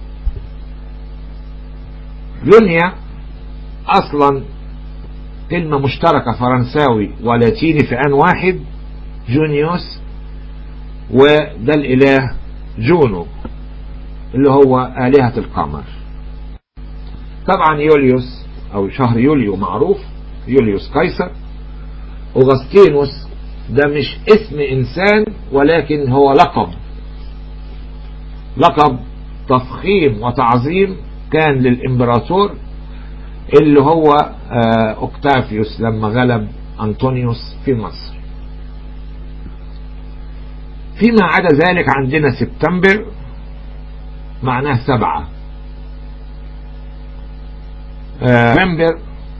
يونيا اصلا كلمة مشتركة فرنساوي ولاتيني في ان واحد جونيوس وده الاله جونو اللي هو آلهة القمر طبعا يوليوس او شهر يوليو معروف يوليوس قيصر أغسطينوس ده مش اسم إنسان ولكن هو لقب لقب تفخيم وتعظيم كان للإمبراطور اللي هو أوكتافيوس لما غلب أنطونيوس في مصر فيما عدا ذلك عندنا سبتمبر معناه سبعة نوفمبر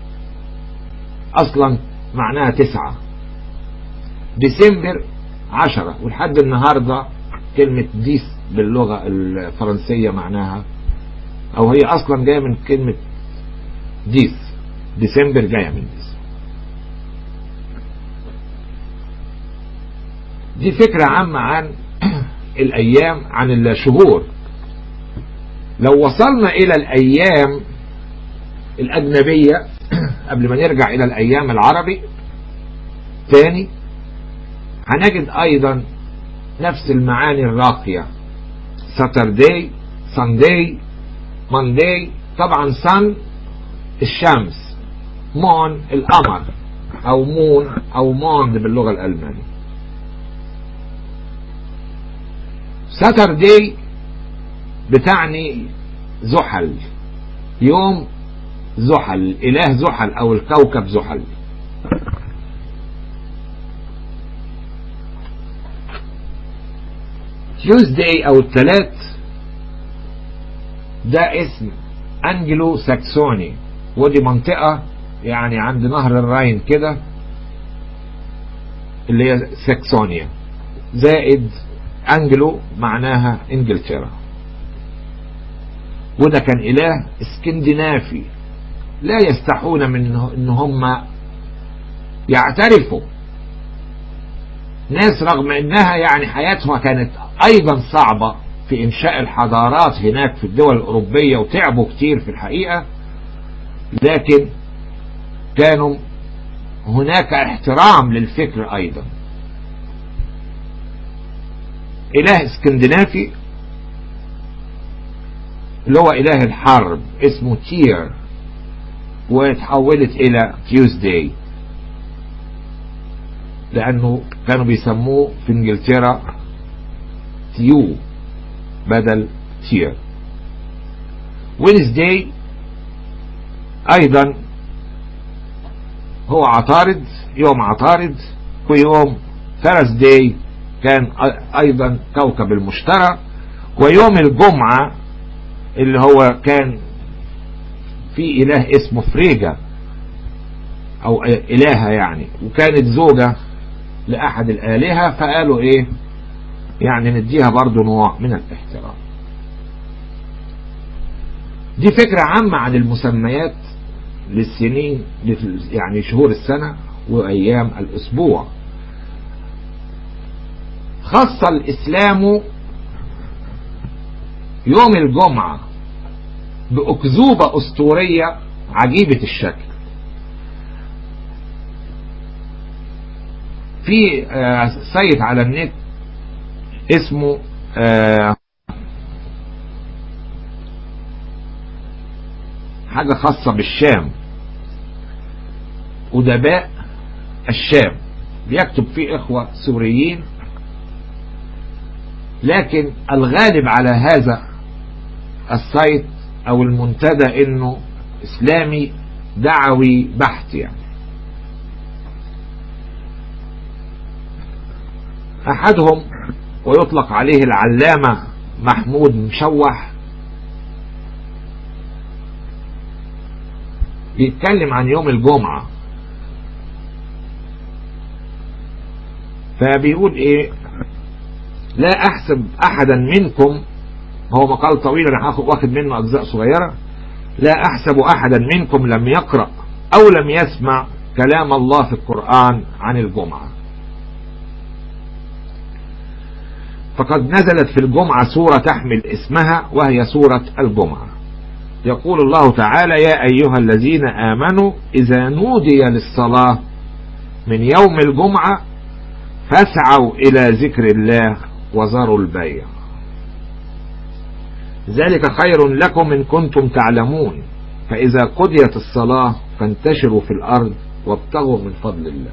أصلا معناها تسعة ديسمبر عشرة ولحد النهاردة كلمة ديس باللغة الفرنسية معناها او هي اصلا جاية من كلمة ديس ديسمبر جاية من ديس دي فكرة عامة عن الأيام عن الشهور لو وصلنا إلى الأيام الأجنبية قبل ما نرجع إلى الأيام العربي تاني هنجد أيضا نفس المعاني الراقية ساتردي ساندي ماندي طبعا سان الشمس مون القمر او مون او موند باللغة الألمانية ساتردي بتعني زحل يوم زحل اله زحل او الكوكب زحل تيوزداي او الثلاث ده اسم انجلو ساكسوني ودي منطقة يعني عند نهر الراين كده اللي هي ساكسونيا زائد انجلو معناها انجلترا وده كان اله اسكندنافي لا يستحون من ان هم يعترفوا ناس رغم انها يعني حياتها كانت ايضا صعبة في انشاء الحضارات هناك في الدول الاوروبية وتعبوا كتير في الحقيقة لكن كانوا هناك احترام للفكر ايضا اله اسكندنافي اللي هو اله الحرب اسمه تير وتحولت الى تيوزداي لانه كانوا بيسموه في انجلترا تيو بدل تير وينزداي ايضا هو عطارد يوم عطارد ويوم ثرسداي كان ايضا كوكب المشتري ويوم الجمعة اللي هو كان في اله اسمه فريجا او الهة يعني وكانت زوجة لاحد الالهة فقالوا ايه يعني نديها برضو نوع من الاحترام دي فكرة عامة عن المسميات للسنين يعني شهور السنة وايام الاسبوع خص الاسلام يوم الجمعة بأكذوبة أسطورية عجيبة الشكل في سيت على النت اسمه حاجة خاصة بالشام أدباء الشام بيكتب فيه إخوة سوريين لكن الغالب على هذا السايت او المنتدى انه اسلامي دعوي بحت يعني احدهم ويطلق عليه العلامة محمود مشوح بيتكلم عن يوم الجمعة فبيقول ايه لا احسب احدا منكم هو مقال طويل انا واخد منه اجزاء صغيرة لا احسب احدا منكم لم يقرأ او لم يسمع كلام الله في القرآن عن الجمعة فقد نزلت في الجمعة سورة تحمل اسمها وهي سورة الجمعة يقول الله تعالى يا أيها الذين آمنوا إذا نودي للصلاة من يوم الجمعة فاسعوا إلى ذكر الله وذروا البيع ذلك خير لكم إن كنتم تعلمون فإذا قضيت الصلاة فانتشروا في الأرض وابتغوا من فضل الله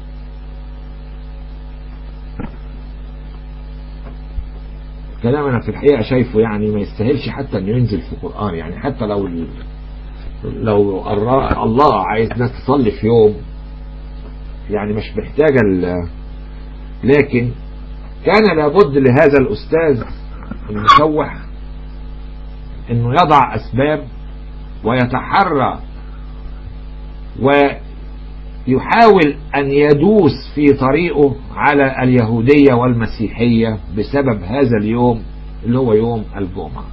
كلام أنا في الحقيقة شايفه يعني ما يستاهلش حتى أنه ينزل في القرآن يعني حتى لو لو الله عايز ناس تصلي في يوم يعني مش محتاجة لكن كان لابد لهذا الأستاذ المشوح انه يضع اسباب ويتحرى ويحاول ان يدوس في طريقه على اليهودية والمسيحية بسبب هذا اليوم اللي هو يوم الجمعة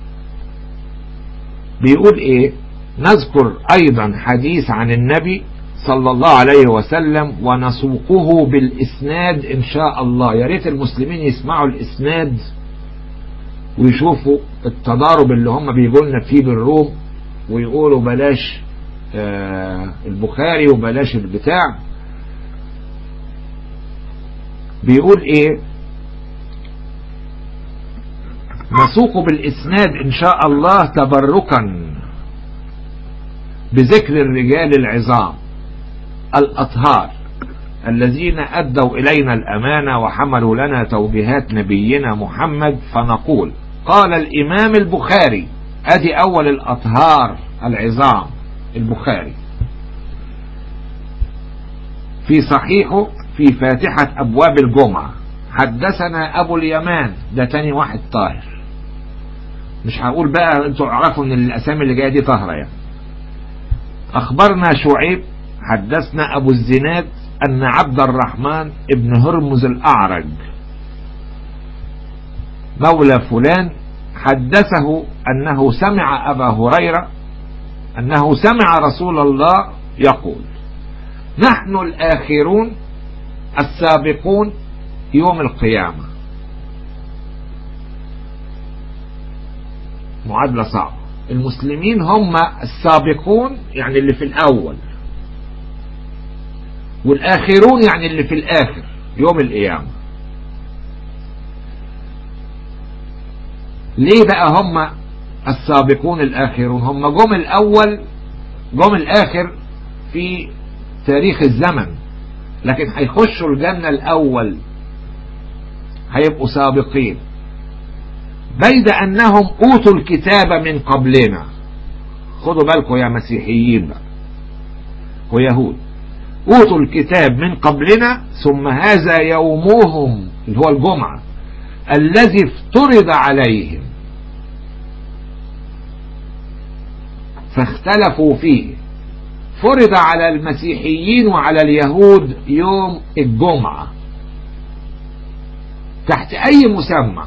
بيقول ايه نذكر ايضا حديث عن النبي صلى الله عليه وسلم ونسوقه بالإسناد إن شاء الله يا ريت المسلمين يسمعوا الإسناد ويشوفوا التضارب اللي هم بيقولوا لنا فيه بالروم ويقولوا بلاش آه البخاري وبلاش البتاع بيقول ايه نسوق بالإسناد إن شاء الله تبركا بذكر الرجال العظام الأطهار الذين أدوا إلينا الأمانة وحملوا لنا توجيهات نبينا محمد فنقول قال الإمام البخاري أدي أول الأطهار العظام البخاري في صحيحه في فاتحة أبواب الجمعة حدثنا أبو اليمان ده تاني واحد طاهر مش هقول بقى انتوا اعرفوا ان الأسامي اللي جاية دي طاهرة يعني أخبرنا شعيب حدثنا أبو الزناد أن عبد الرحمن ابن هرمز الأعرج مولى فلان حدثه أنه سمع أبا هريرة أنه سمع رسول الله يقول نحن الآخرون السابقون يوم القيامة معادلة صعبة المسلمين هم السابقون يعني اللي في الأول والآخرون يعني اللي في الآخر يوم القيامة ليه بقى هم السابقون الآخرون هم جم الأول جم الآخر في تاريخ الزمن لكن هيخشوا الجنة الأول هيبقوا سابقين بيد أنهم أوتوا الكتاب من قبلنا خدوا بالكم يا مسيحيين بقى ويهود أوتوا الكتاب من قبلنا ثم هذا يومهم اللي هو الجمعة الذي افترض عليهم فاختلفوا فيه فرض على المسيحيين وعلى اليهود يوم الجمعة تحت أي مسمى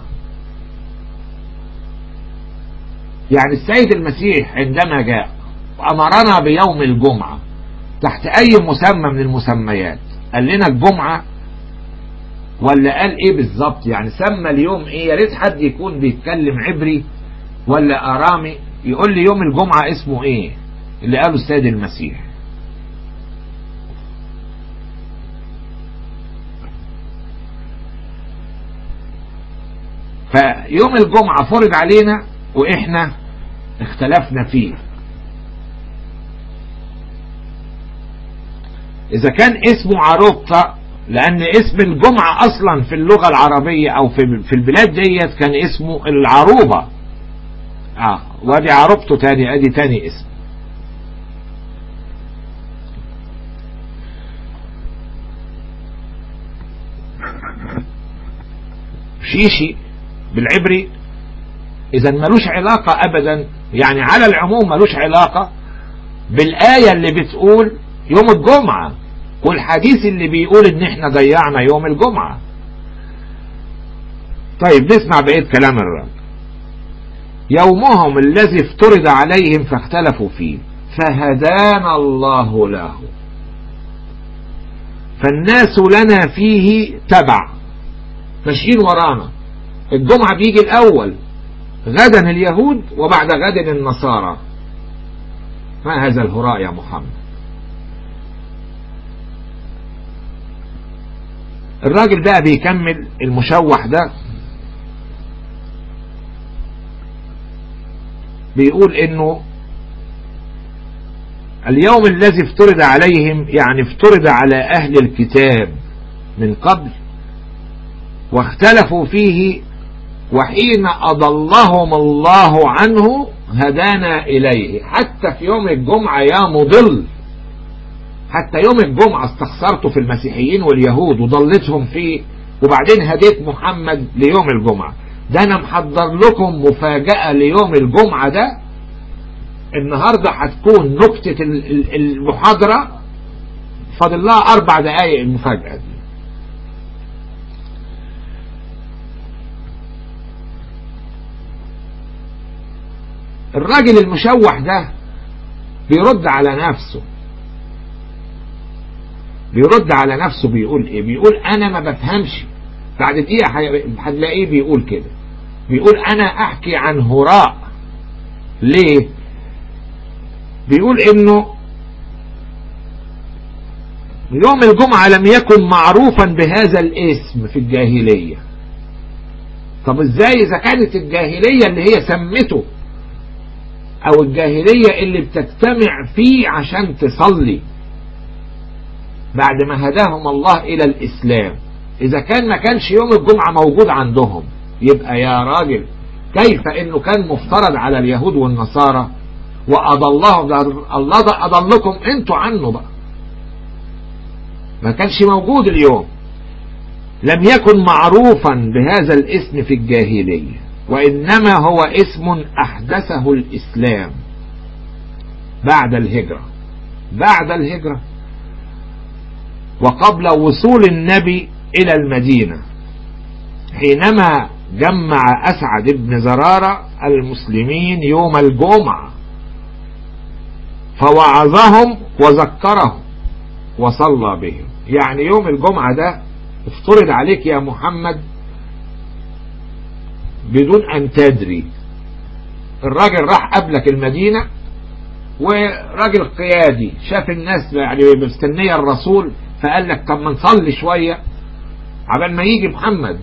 يعني السيد المسيح عندما جاء وأمرنا بيوم الجمعة تحت أي مسمى من المسميات قال لنا الجمعة ولا قال ايه بالظبط يعني سمى اليوم ايه يا ريت حد يكون بيتكلم عبري ولا ارامي يقول لي يوم الجمعة اسمه ايه اللي قاله السيد المسيح فيوم الجمعة فرض علينا واحنا اختلفنا فيه اذا كان اسمه عروبطة لان اسم الجمعة اصلا في اللغة العربية او في في البلاد ديت كان اسمه العروبة اه وادي عروبته تاني ادي تاني اسم شيشي بالعبري اذا ملوش علاقة ابدا يعني على العموم ملوش علاقة بالآية اللي بتقول يوم الجمعة والحديث اللي بيقول ان احنا ضيعنا يوم الجمعة طيب نسمع بقية كلام الرب يومهم الذي افترض عليهم فاختلفوا فيه فهدانا الله له فالناس لنا فيه تبع ماشيين ورانا الجمعة بيجي الأول غدا اليهود وبعد غد النصارى ما هذا الهراء يا محمد الراجل بقى بيكمل المشوح ده بيقول انه اليوم الذي افترض عليهم يعني افترض على اهل الكتاب من قبل واختلفوا فيه وحين اضلهم الله عنه هدانا اليه حتى في يوم الجمعة يا مضل حتى يوم الجمعة استخسرته في المسيحيين واليهود وضلتهم فيه وبعدين هديت محمد ليوم الجمعة ده انا محضر لكم مفاجأة ليوم الجمعة ده النهاردة هتكون نكتة المحاضرة فاضل لها اربع دقايق المفاجأة دي الراجل المشوح ده بيرد على نفسه بيرد على نفسه بيقول ايه بيقول انا ما بفهمش بعد دقيقة هتلاقيه بيقول كده بيقول انا احكي عن هراء ليه بيقول انه يوم الجمعة لم يكن معروفا بهذا الاسم في الجاهلية طب ازاي اذا كانت الجاهلية اللي هي سمته او الجاهلية اللي بتجتمع فيه عشان تصلي بعد ما هداهم الله الى الاسلام اذا كان ما كانش يوم الجمعة موجود عندهم يبقى يا راجل كيف انه كان مفترض على اليهود والنصارى واضلهم الله ده اضلكم انتوا عنه بقى ما كانش موجود اليوم لم يكن معروفا بهذا الاسم في الجاهلية وإنما هو اسم أحدثه الإسلام بعد الهجرة بعد الهجرة وقبل وصول النبي إلى المدينة حينما جمع أسعد بن زرارة المسلمين يوم الجمعة فوعظهم وذكرهم وصلى بهم يعني يوم الجمعة ده افترض عليك يا محمد بدون أن تدري الراجل راح قبلك المدينة وراجل قيادي شاف الناس يعني مستنية الرسول فقال لك طب ما نصلي شوية عبال ما يجي محمد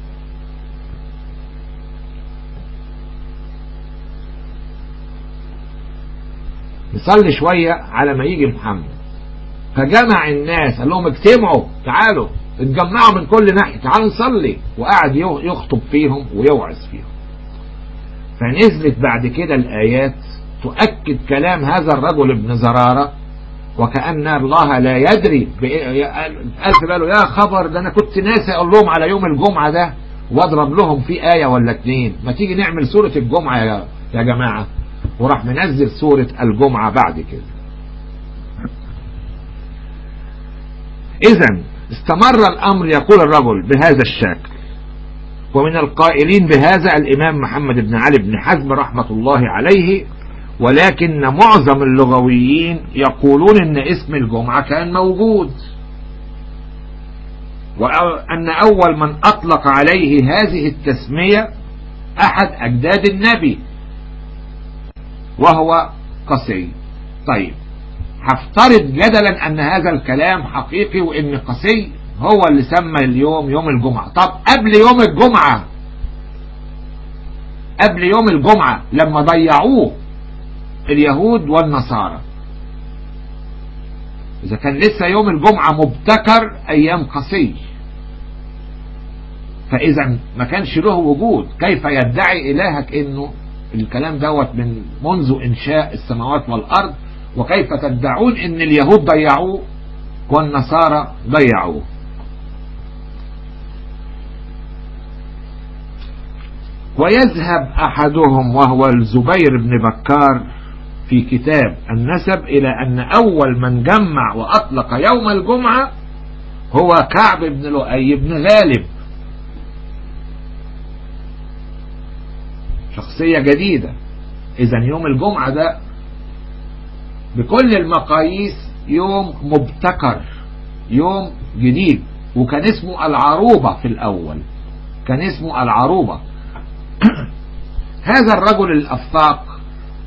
نصلي شوية على ما يجي محمد فجمع الناس قال لهم اجتمعوا تعالوا اتجمعوا من كل ناحية تعالوا نصلي وقعد يخطب فيهم ويوعظ فيهم فنزلت بعد كده الآيات تؤكد كلام هذا الرجل ابن زرارة وكأن الله لا يدري قال في باله يا خبر ده أنا كنت ناسي أقول لهم على يوم الجمعة ده واضرب لهم في آية ولا اتنين ما تيجي نعمل سورة الجمعة يا, يا جماعة وراح منزل سورة الجمعة بعد كده إذا استمر الأمر يقول الرجل بهذا الشكل ومن القائلين بهذا الإمام محمد بن علي بن حزم رحمة الله عليه ولكن معظم اللغويين يقولون ان اسم الجمعة كان موجود وأن أول من أطلق عليه هذه التسمية أحد أجداد النبي وهو قسي طيب هفترض جدلا أن هذا الكلام حقيقي وأن قسي هو اللي سمى اليوم يوم الجمعة طب قبل يوم الجمعة قبل يوم الجمعة لما ضيعوه اليهود والنصارى إذا كان لسه يوم الجمعة مبتكر أيام قسي فإذا ما كانش له وجود كيف يدعي إلهك إنه الكلام دوت من منذ إنشاء السماوات والأرض وكيف تدعون إن اليهود ضيعوه والنصارى ضيعوه ويذهب أحدهم وهو الزبير بن بكار في كتاب النسب إلى أن أول من جمع وأطلق يوم الجمعة هو كعب بن لؤي بن غالب شخصية جديدة إذا يوم الجمعة ده بكل المقاييس يوم مبتكر يوم جديد وكان اسمه العروبة في الأول كان اسمه العروبة هذا الرجل الأفاق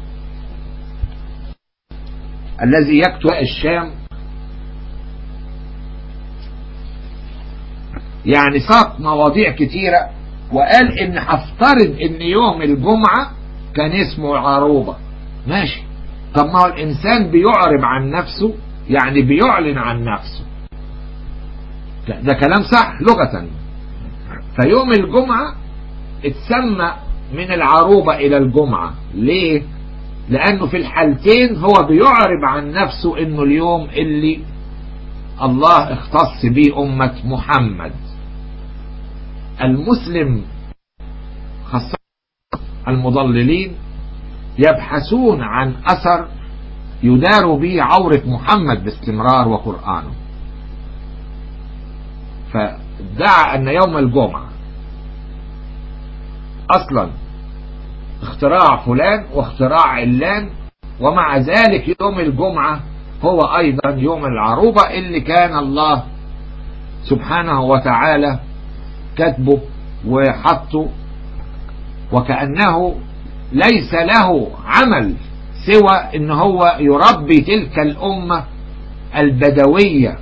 الذي يكتب الشام يعني ساق مواضيع كتيرة وقال ان هفترض ان يوم الجمعة كان اسمه عروبة ماشي طب ما هو الانسان بيعرب عن نفسه يعني بيعلن عن نفسه ده كلام صح لغة فيوم الجمعة اتسمى من العروبة الى الجمعة ليه لانه في الحالتين هو بيعرب عن نفسه انه اليوم اللي الله اختص به امة محمد المسلم خاصة المضللين يبحثون عن اثر يدار به عورة محمد باستمرار وقرآنه فادعى ان يوم الجمعة اصلا اختراع فلان واختراع علان ومع ذلك يوم الجمعة هو أيضا يوم العروبة اللي كان الله سبحانه وتعالى كتبه وحطه وكأنه ليس له عمل سوى ان هو يربي تلك الأمة البدوية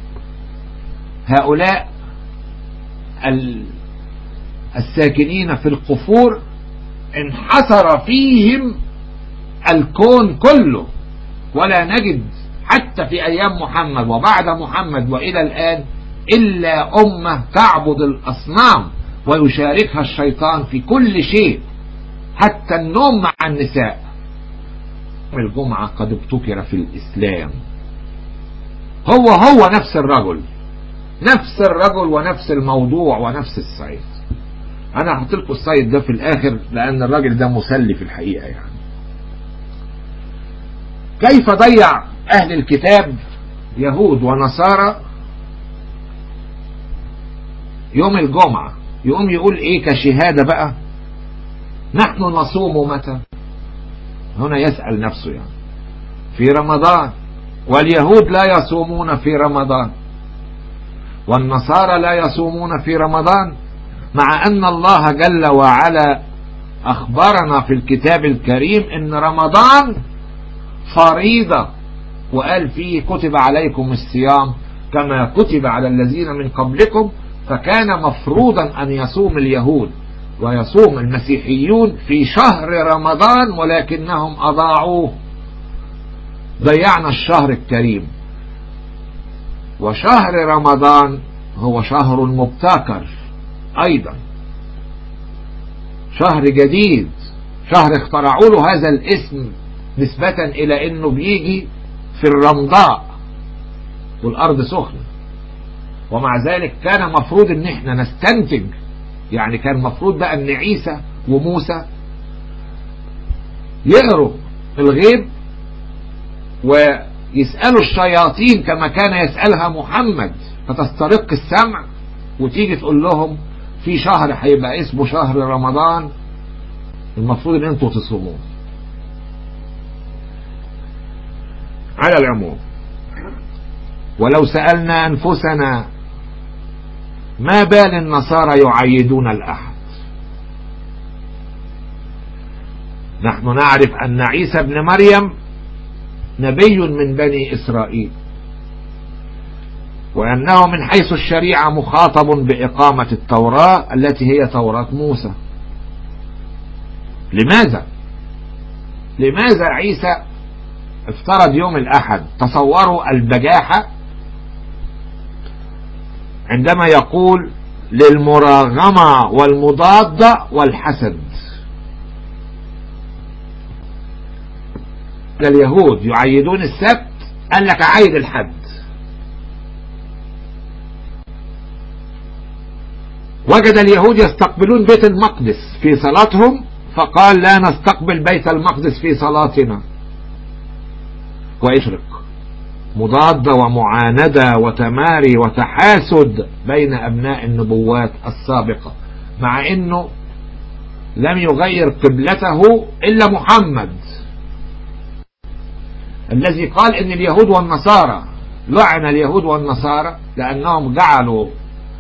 هؤلاء الساكنين في القفور انحصر فيهم الكون كله ولا نجد حتى في أيام محمد وبعد محمد وإلى الآن إلا أمة تعبد الأصنام ويشاركها الشيطان في كل شيء حتى النوم مع النساء الجمعة قد ابتكر في الإسلام هو هو نفس الرجل نفس الرجل ونفس الموضوع ونفس الصيد انا هحط لكم الصيد ده في الاخر لان الراجل ده مسلي في الحقيقة يعني كيف ضيع اهل الكتاب يهود ونصارى يوم الجمعة يقوم يقول ايه كشهادة بقى نحن نصوم متى هنا يسأل نفسه يعني في رمضان واليهود لا يصومون في رمضان والنصارى لا يصومون في رمضان مع أن الله جل وعلا أخبرنا في الكتاب الكريم أن رمضان فريضة وقال فيه كتب عليكم الصيام كما كتب على الذين من قبلكم فكان مفروضا أن يصوم اليهود ويصوم المسيحيون في شهر رمضان ولكنهم أضاعوه ضيعنا الشهر الكريم وشهر رمضان هو شهر مبتكر أيضا شهر جديد شهر اخترعوا له هذا الاسم نسبة إلى أنه بيجي في الرمضاء والأرض سخنة ومع ذلك كان مفروض ان احنا نستنتج يعني كان مفروض بقى ان عيسى وموسى يقروا الغيب ويسألوا الشياطين كما كان يسألها محمد فتسترق السمع وتيجي تقول لهم في شهر هيبقى اسمه شهر رمضان المفروض ان انتوا تصوموه على العموم ولو سألنا أنفسنا ما بال النصارى يعيدون الأحد نحن نعرف أن عيسى ابن مريم نبي من بني إسرائيل وأنه من حيث الشريعة مخاطب بإقامة التوراة التي هي توراة موسى لماذا لماذا عيسى افترض يوم الأحد تصوروا البجاحة عندما يقول للمراغمة والمضادة والحسد اليهود يعيدون السبت قال لك عيد الحد وجد اليهود يستقبلون بيت المقدس في صلاتهم فقال لا نستقبل بيت المقدس في صلاتنا ويشرق مضادة ومعاندة وتماري وتحاسد بين أبناء النبوات السابقة مع أنه لم يغير قبلته إلا محمد الذي قال أن اليهود والنصارى لعن اليهود والنصارى لأنهم جعلوا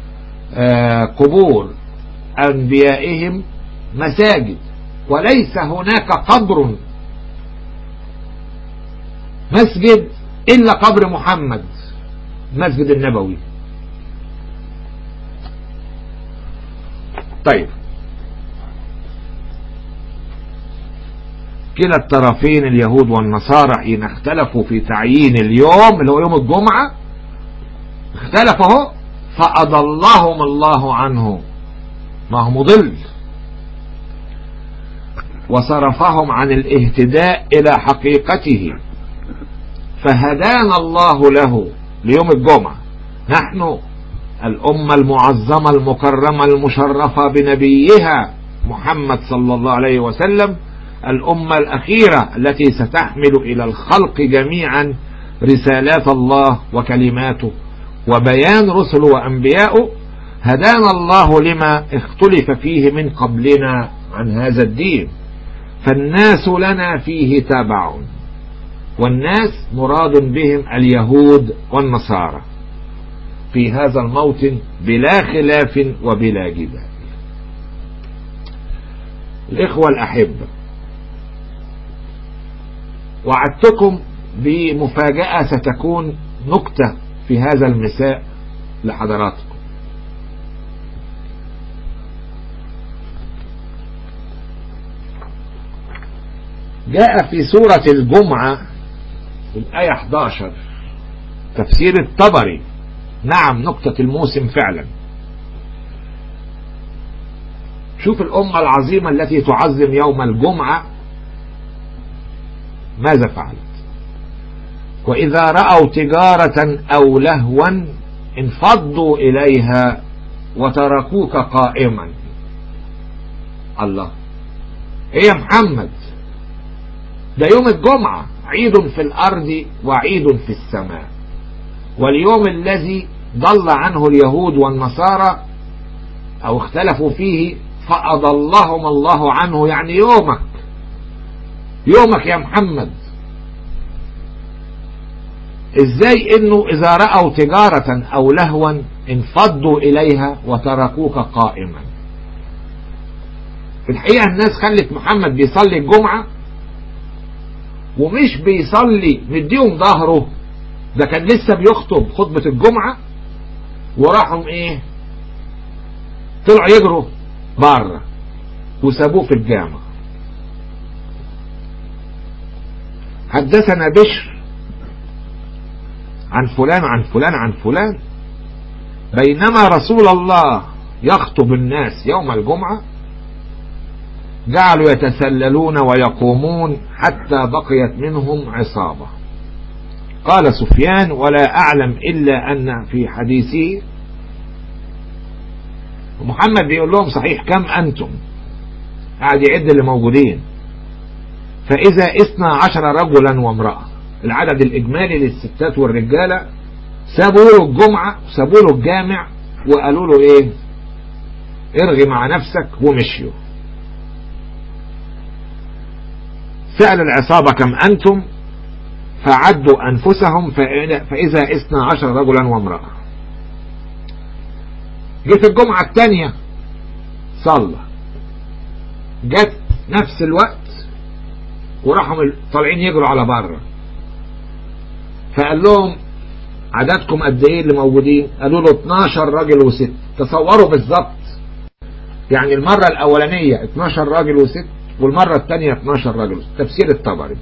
قبور أنبيائهم مساجد وليس هناك قبر مسجد إلا قبر محمد مسجد النبوي طيب كلا الطرفين اليهود والنصارى حين اختلفوا في تعيين اليوم اللي هو يوم الجمعة اختلفوا فأضلهم الله عنه ما هو مضل وصرفهم عن الاهتداء إلى حقيقته فهدانا الله له ليوم الجمعة نحن الأمة المعظمة المكرمة المشرفة بنبيها محمد صلى الله عليه وسلم الأمة الأخيرة التي ستحمل إلى الخلق جميعا رسالات الله وكلماته وبيان رسل وأنبياء هدانا الله لما اختلف فيه من قبلنا عن هذا الدين فالناس لنا فيه تابع والناس مراد بهم اليهود والنصارى في هذا الموطن بلا خلاف وبلا جدال الإخوة الأحبة وعدتكم بمفاجأة ستكون نكتة في هذا المساء لحضراتكم جاء في سورة الجمعة الآية 11 تفسير الطبري نعم نكتة الموسم فعلا شوف الأمة العظيمة التي تعظم يوم الجمعة ماذا فعلت وإذا رأوا تجارة أو لهوا انفضوا إليها وتركوك قائما الله ايه يا محمد ده يوم الجمعة عيد في الأرض وعيد في السماء واليوم الذي ضل عنه اليهود والنصارى أو اختلفوا فيه فأضلهم الله عنه يعني يومك يومك يا محمد ازاي انه اذا رأوا تجارة او لهوا انفضوا اليها وتركوك قائما في الحقيقة الناس خلت محمد بيصلي الجمعة ومش بيصلي مديهم ظهره ده كان لسه بيخطب خطبة الجمعة وراحوا ايه طلعوا يجروا بره وسابوه في الجامع حدثنا بشر عن فلان عن فلان عن فلان بينما رسول الله يخطب الناس يوم الجمعة جعلوا يتسللون ويقومون حتى بقيت منهم عصابة قال سفيان ولا أعلم إلا أن في حديثه محمد بيقول لهم صحيح كم أنتم قاعد يعد اللي موجودين فإذا اثنا عشر رجلا وامرأة العدد الإجمالي للستات والرجالة سابوا له الجمعة وسابوا له الجامع وقالوا له ايه ارغي مع نفسك ومشيوا سأل العصابة كم أنتم فعدوا أنفسهم فإذا اثنا عشر رجلا وامرأة جه الجمعة الثانية صلى جت نفس الوقت وراحوا طالعين يجروا على بره فقال لهم عددكم قد ايه اللي موجودين قالوا له 12 راجل وست تصوروا بالظبط يعني المرة الاولانية 12 راجل وست والمرة الثانية 12 راجل وست تفسير الطبري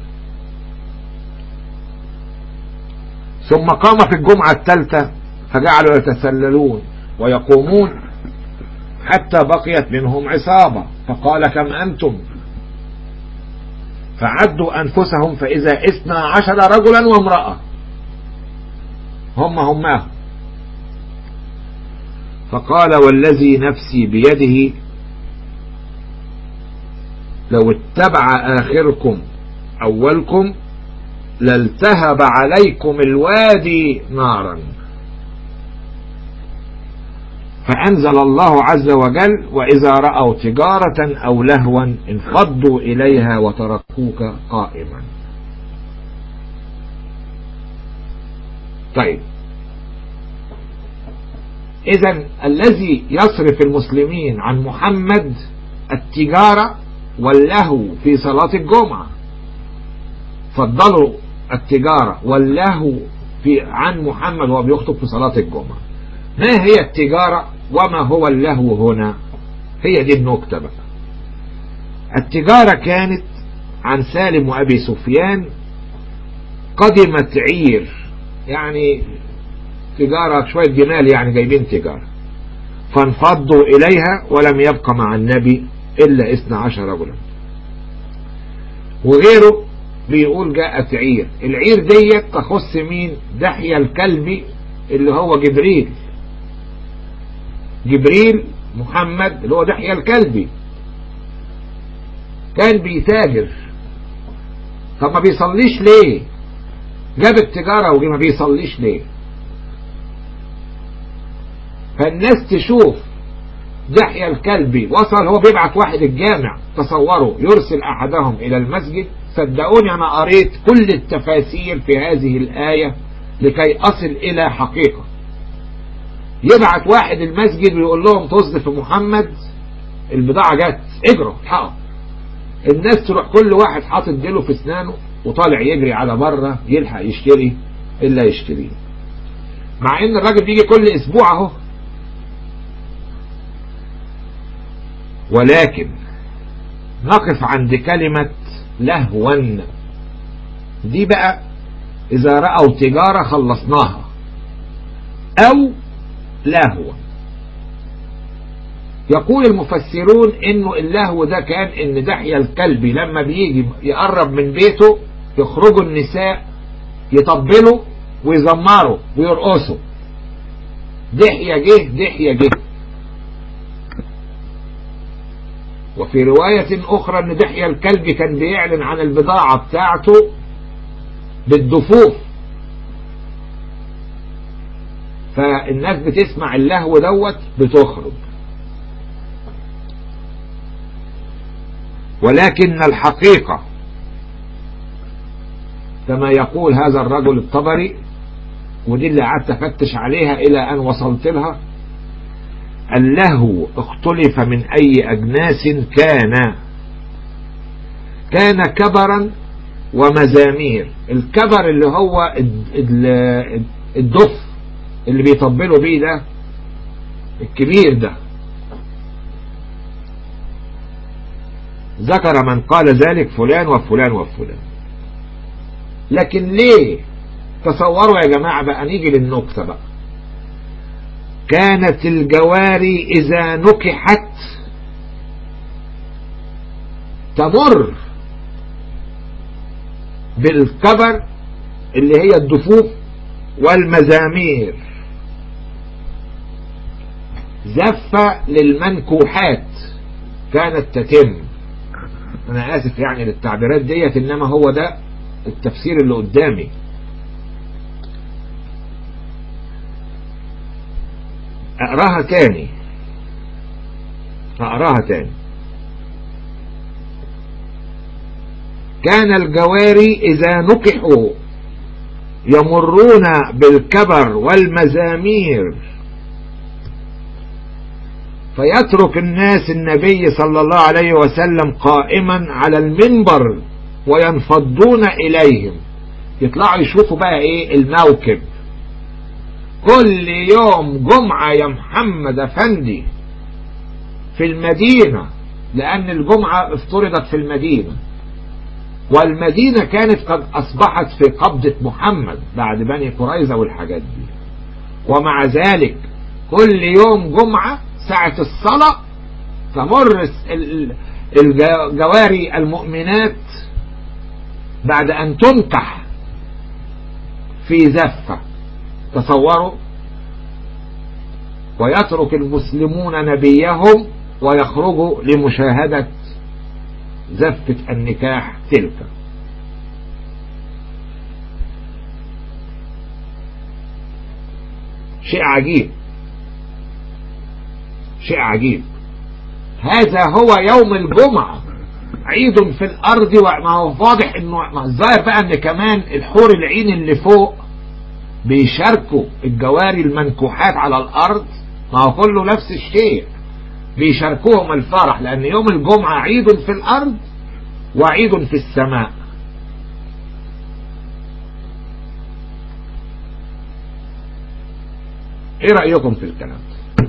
ثم قام في الجمعة الثالثة فجعلوا يتسللون ويقومون حتى بقيت منهم عصابة فقال كم أنتم فعدوا أنفسهم فإذا اثنا عشر رجلا وامرأة هم هماه فقال والذي نفسي بيده لو اتبع آخركم أولكم لالتهب عليكم الوادي نارا فأنزل الله عز وجل وإذا رأوا تجارة أو لهوا انفضوا إليها وتركوك قائما طيب إذا الذي يصرف المسلمين عن محمد التجارة واللهو في صلاة الجمعة فضلوا التجارة واللهو في عن محمد وهو بيخطب في صلاة الجمعة ما هي التجارة وما هو اللهو هنا هي دي النكتة بقى التجارة كانت عن سالم وأبي سفيان قدمت عير يعني تجارة شوية جمال يعني جايبين تجارة فانفضوا إليها ولم يبق مع النبي إلا اثنى عشر رجلا وغيره بيقول جاءت عير العير ديت تخص مين دحية الكلبي اللي هو جبريل جبريل محمد اللي هو دحية الكلبي كان بيتاجر طب ما بيصليش ليه جاب التجارة وجي ما بيصليش ليه فالناس تشوف دحية الكلبي وصل هو بيبعت واحد الجامع تصوروا يرسل أحدهم إلى المسجد صدقوني أنا قريت كل التفاسير في هذه الآية لكي أصل إلى حقيقة يبعت واحد المسجد ويقول لهم طز في محمد البضاعة جت اجروا الحقوا الناس تروح كل واحد حاطط ديله في اسنانه وطالع يجري على بره يلحق يشتري الا يشتريه مع ان الراجل بيجي كل اسبوع اهو ولكن نقف عند كلمة لهوا دي بقى اذا رأوا تجارة خلصناها او لهوا يقول المفسرون انه اللهو ده كان ان دحية الكلبي لما بيجي يقرب من بيته يخرجوا النساء يطبلوا ويزمروا ويرقصوا دحية جه دحية جه وفي رواية أخرى أن دحية الكلبي كان بيعلن عن البضاعة بتاعته بالدفوف فالناس بتسمع اللهو دوت بتخرج ولكن الحقيقة كما يقول هذا الرجل الطبري ودي اللي قعدت افتش عليها الى ان وصلت لها اللهو اختلف من اي اجناس كان كان كبرا ومزامير الكبر اللي هو الدف اللي بيطبلوا بيه ده الكبير ده ذكر من قال ذلك فلان وفلان وفلان لكن ليه تصوروا يا جماعة بقى نيجي للنكتة بقى كانت الجواري إذا نكحت تمر بالكبر اللي هي الدفوف والمزامير زفة للمنكوحات كانت تتم انا اسف يعني للتعبيرات ديت انما هو ده التفسير اللي قدامي اقراها تاني اقراها تاني كان الجواري اذا نكحوا يمرون بالكبر والمزامير فيترك الناس النبي صلى الله عليه وسلم قائما على المنبر وينفضون إليهم يطلعوا يشوفوا بقى ايه الموكب كل يوم جمعة يا محمد افندي في المدينة لأن الجمعة افترضت في المدينة والمدينة كانت قد أصبحت في قبضة محمد بعد بني قريظة والحاجات دي ومع ذلك كل يوم جمعة ساعة الصلاة تمر الجواري المؤمنات بعد أن تنكح في زفة تصوروا ويترك المسلمون نبيهم ويخرجوا لمشاهدة زفة النكاح تلك شيء عجيب شيء عجيب هذا هو يوم الجمعة عيد في الأرض وما هو واضح انه ما الظاهر بقى ان كمان الحور العين اللي فوق بيشاركوا الجواري المنكوحات على الأرض ما هو كله نفس الشيء بيشاركوهم الفرح لأن يوم الجمعة عيد في الأرض وعيد في السماء ايه رأيكم في الكلام ده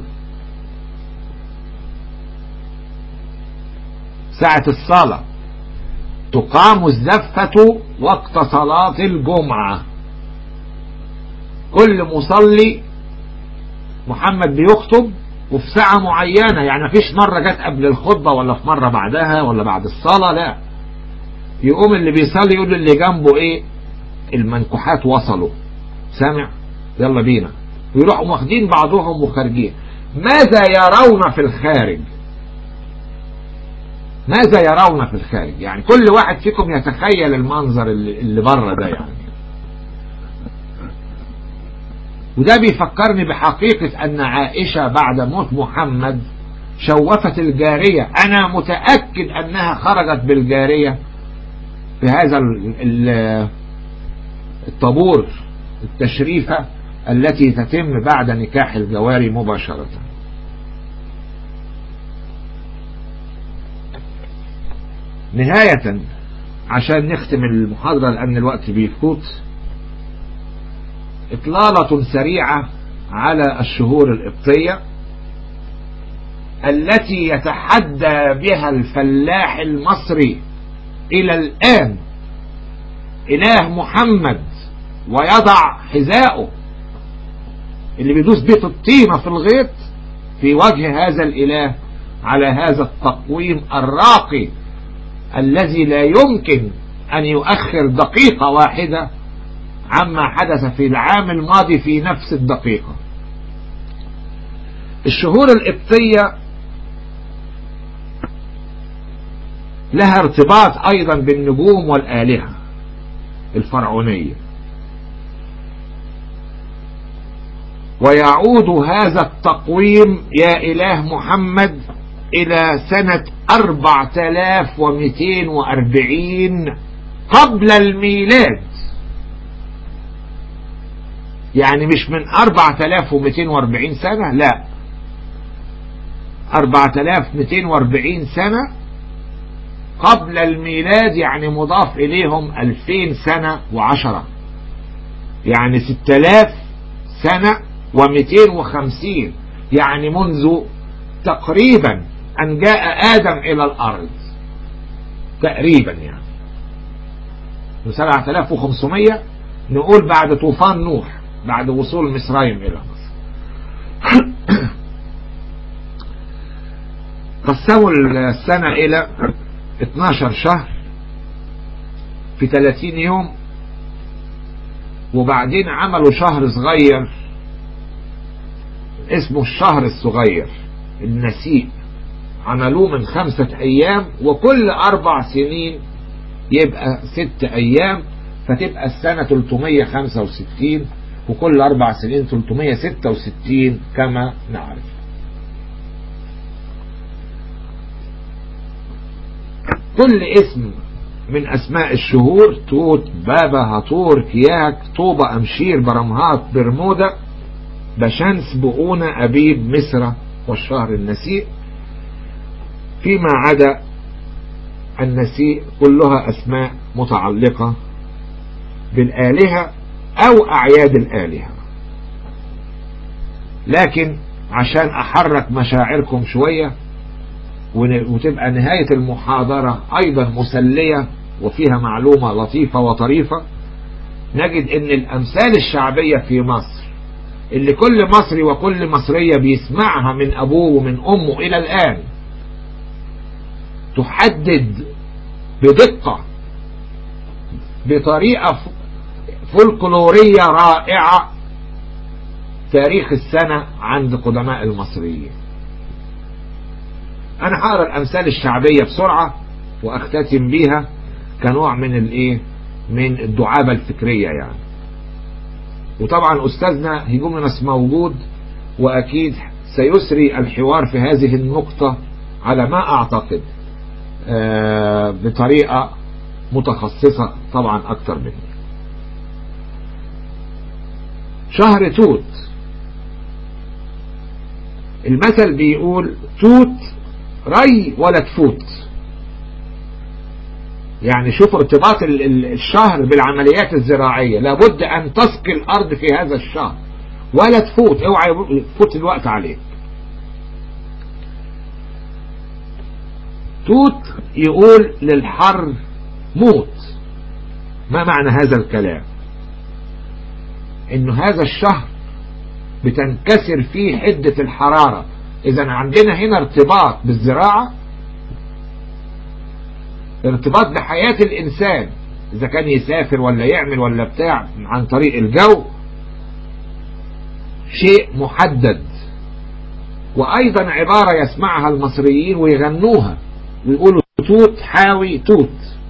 ساعة الصلاة تقام الزفة وقت صلاة الجمعة كل مصلي محمد بيخطب وفي ساعة معينة يعني مفيش مرة جت قبل الخطبة ولا في مرة بعدها ولا بعد الصلاة لا يقوم اللي بيصلي يقول اللي جنبه ايه المنكوحات وصلوا سامع يلا بينا ويروحوا واخدين بعضهم وخارجين ماذا يرون في الخارج ماذا يرون في الخارج يعني كل واحد فيكم يتخيل المنظر اللي, اللي بره ده يعني وده بيفكرني بحقيقة أن عائشة بعد موت محمد شوفت الجارية أنا متأكد أنها خرجت بالجارية في هذا الطابور التشريفة التي تتم بعد نكاح الجواري مباشرة نهاية عشان نختم المحاضرة لأن الوقت بيفوت إطلالة سريعة على الشهور القبطية التي يتحدى بها الفلاح المصري إلى الآن إله محمد ويضع حذاءه اللي بيدوس بيت الطينة في الغيط في وجه هذا الإله على هذا التقويم الراقي الذي لا يمكن أن يؤخر دقيقة واحدة عما حدث في العام الماضي في نفس الدقيقة الشهور القبطية لها ارتباط أيضا بالنجوم والآلهة الفرعونية ويعود هذا التقويم يا إله محمد إلى سنة 4240 قبل الميلاد يعني مش من 4240 سنة لا 4240 سنة قبل الميلاد يعني مضاف إليهم 2000 سنة وعشرة يعني 6000 سنة و250 يعني منذ تقريبا أن جاء آدم إلى الأرض تقريبا يعني 7500 نقول بعد طوفان نوح بعد وصول مصرايم إلى مصر قسموا السنة إلى 12 شهر في 30 يوم وبعدين عملوا شهر صغير اسمه الشهر الصغير النسيء عملوه من خمسة أيام وكل أربع سنين يبقى ست أيام فتبقى السنة 365 وكل أربع سنين 366 كما نعرف كل اسم من أسماء الشهور توت بابا هطور كياك طوبة أمشير برمهات برمودا بشمس بؤونة أبيب مصر والشهر النسيء فيما عدا النسيء كلها أسماء متعلقة بالآلهة أو أعياد الآلهة لكن عشان أحرك مشاعركم شوية وتبقى نهاية المحاضرة أيضا مسلية وفيها معلومة لطيفة وطريفة نجد ان الأمثال الشعبية في مصر اللي كل مصري وكل مصرية بيسمعها من أبوه ومن أمه إلى الآن تحدد بدقة بطريقة فولكلورية رائعة تاريخ السنة عند قدماء المصريين أنا هقرا الأمثال الشعبية بسرعة وأختتم بيها كنوع من الإيه من الدعابة الفكرية يعني وطبعا أستاذنا هيجومنس موجود وأكيد سيسري الحوار في هذه النقطة على ما أعتقد بطريقة متخصصة طبعا أكثر مني شهر توت المثل بيقول توت ري ولا تفوت يعني شوف ارتباط الشهر بالعمليات الزراعية لابد أن تسقي الأرض في هذا الشهر ولا تفوت اوعى يفوت الوقت عليك توت يقول للحر موت ما معنى هذا الكلام انه هذا الشهر بتنكسر فيه حدة الحرارة اذا عندنا هنا ارتباط بالزراعة ارتباط بحياة الانسان اذا كان يسافر ولا يعمل ولا بتاع عن طريق الجو شيء محدد وايضا عبارة يسمعها المصريين ويغنوها ويقولوا توت حاوي توت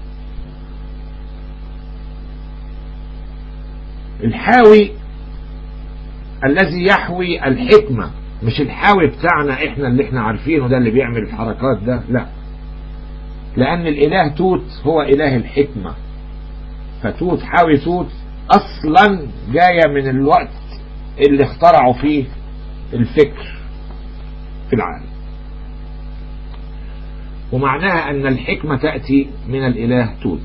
الحاوي الذي يحوي الحكمة مش الحاوي بتاعنا احنا اللي احنا عارفينه ده اللي بيعمل الحركات ده لا لأن الإله توت هو إله الحكمة فتوت حاوي توت أصلا جاية من الوقت اللي اخترعوا فيه الفكر في العالم ومعناها أن الحكمة تأتي من الإله توت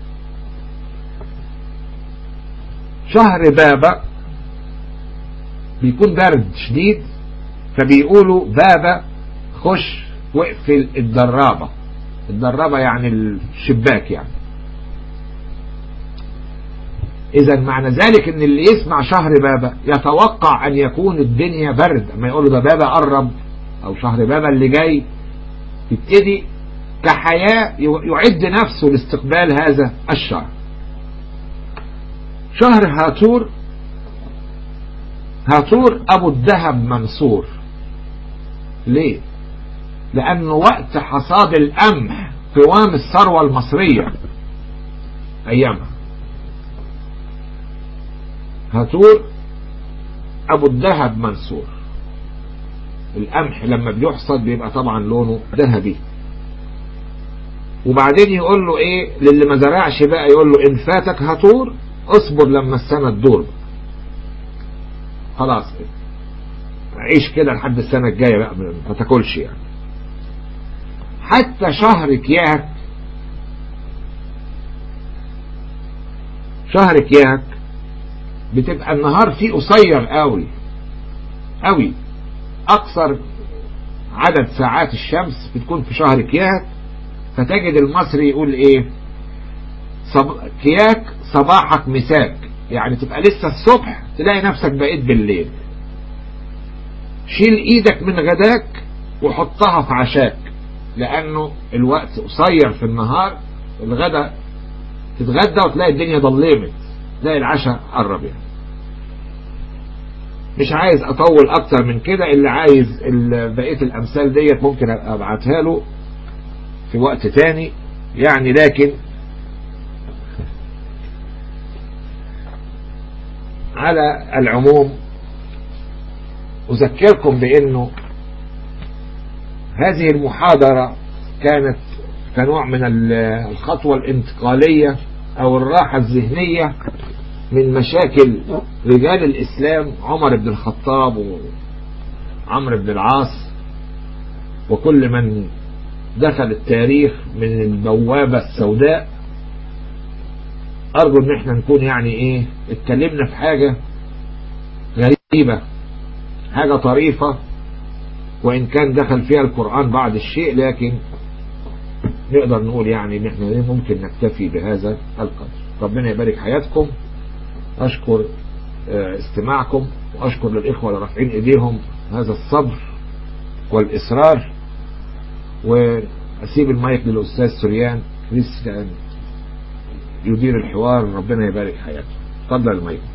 شهر بابا بيكون برد شديد فبيقولوا بابا خش واقفل الدرابة الدرابة يعني الشباك يعني إذا معنى ذلك إن اللي يسمع شهر بابا يتوقع أن يكون الدنيا برد أما يقولوا ده بابا قرب أو شهر بابا اللي جاي يبتدي كحياة يعد نفسه لاستقبال هذا الشهر شهر هاتور هاتور أبو الذهب منصور ليه لأنه وقت حصاد القمح قوام الثروة المصرية أيامها هاتور أبو الذهب منصور القمح لما بيحصد بيبقى طبعا لونه ذهبي وبعدين يقول له ايه للي ما زرعش بقى يقول له ان فاتك هاتور اصبر لما السنة تدور خلاص عيش كده لحد السنة الجاية بقى ما تاكلش يعني حتى شهر كياك شهر كياك بتبقى النهار فيه قصير قوي قوي اقصر عدد ساعات الشمس بتكون في شهر كياك فتجد المصري يقول ايه صب... كياك صباحك مساك يعني تبقى لسه الصبح تلاقي نفسك بقيت بالليل شيل ايدك من غداك وحطها في عشاك لانه الوقت قصير في النهار الغدا تتغدى وتلاقي الدنيا ضلمت تلاقي العشاء قرب يعني مش عايز اطول اكتر من كده اللي عايز بقية الامثال ديت ممكن ابعتها له في وقت تاني يعني لكن على العموم أذكركم بأنه هذه المحاضرة كانت كنوع من الخطوة الانتقالية أو الراحة الذهنية من مشاكل رجال الإسلام عمر بن الخطاب وعمر بن العاص وكل من دخل التاريخ من البوابة السوداء أرجو إن احنا نكون يعني إيه اتكلمنا في حاجة غريبة حاجة طريفة وإن كان دخل فيها القرآن بعض الشيء لكن نقدر نقول يعني إن احنا ممكن نكتفي بهذا القدر ربنا يبارك حياتكم أشكر استماعكم وأشكر للإخوة اللي رافعين إيديهم هذا الصبر والإصرار وأسيب المايك للأستاذ سريان كريستيان يدير الحوار ربنا يبارك حياته تفضل المايك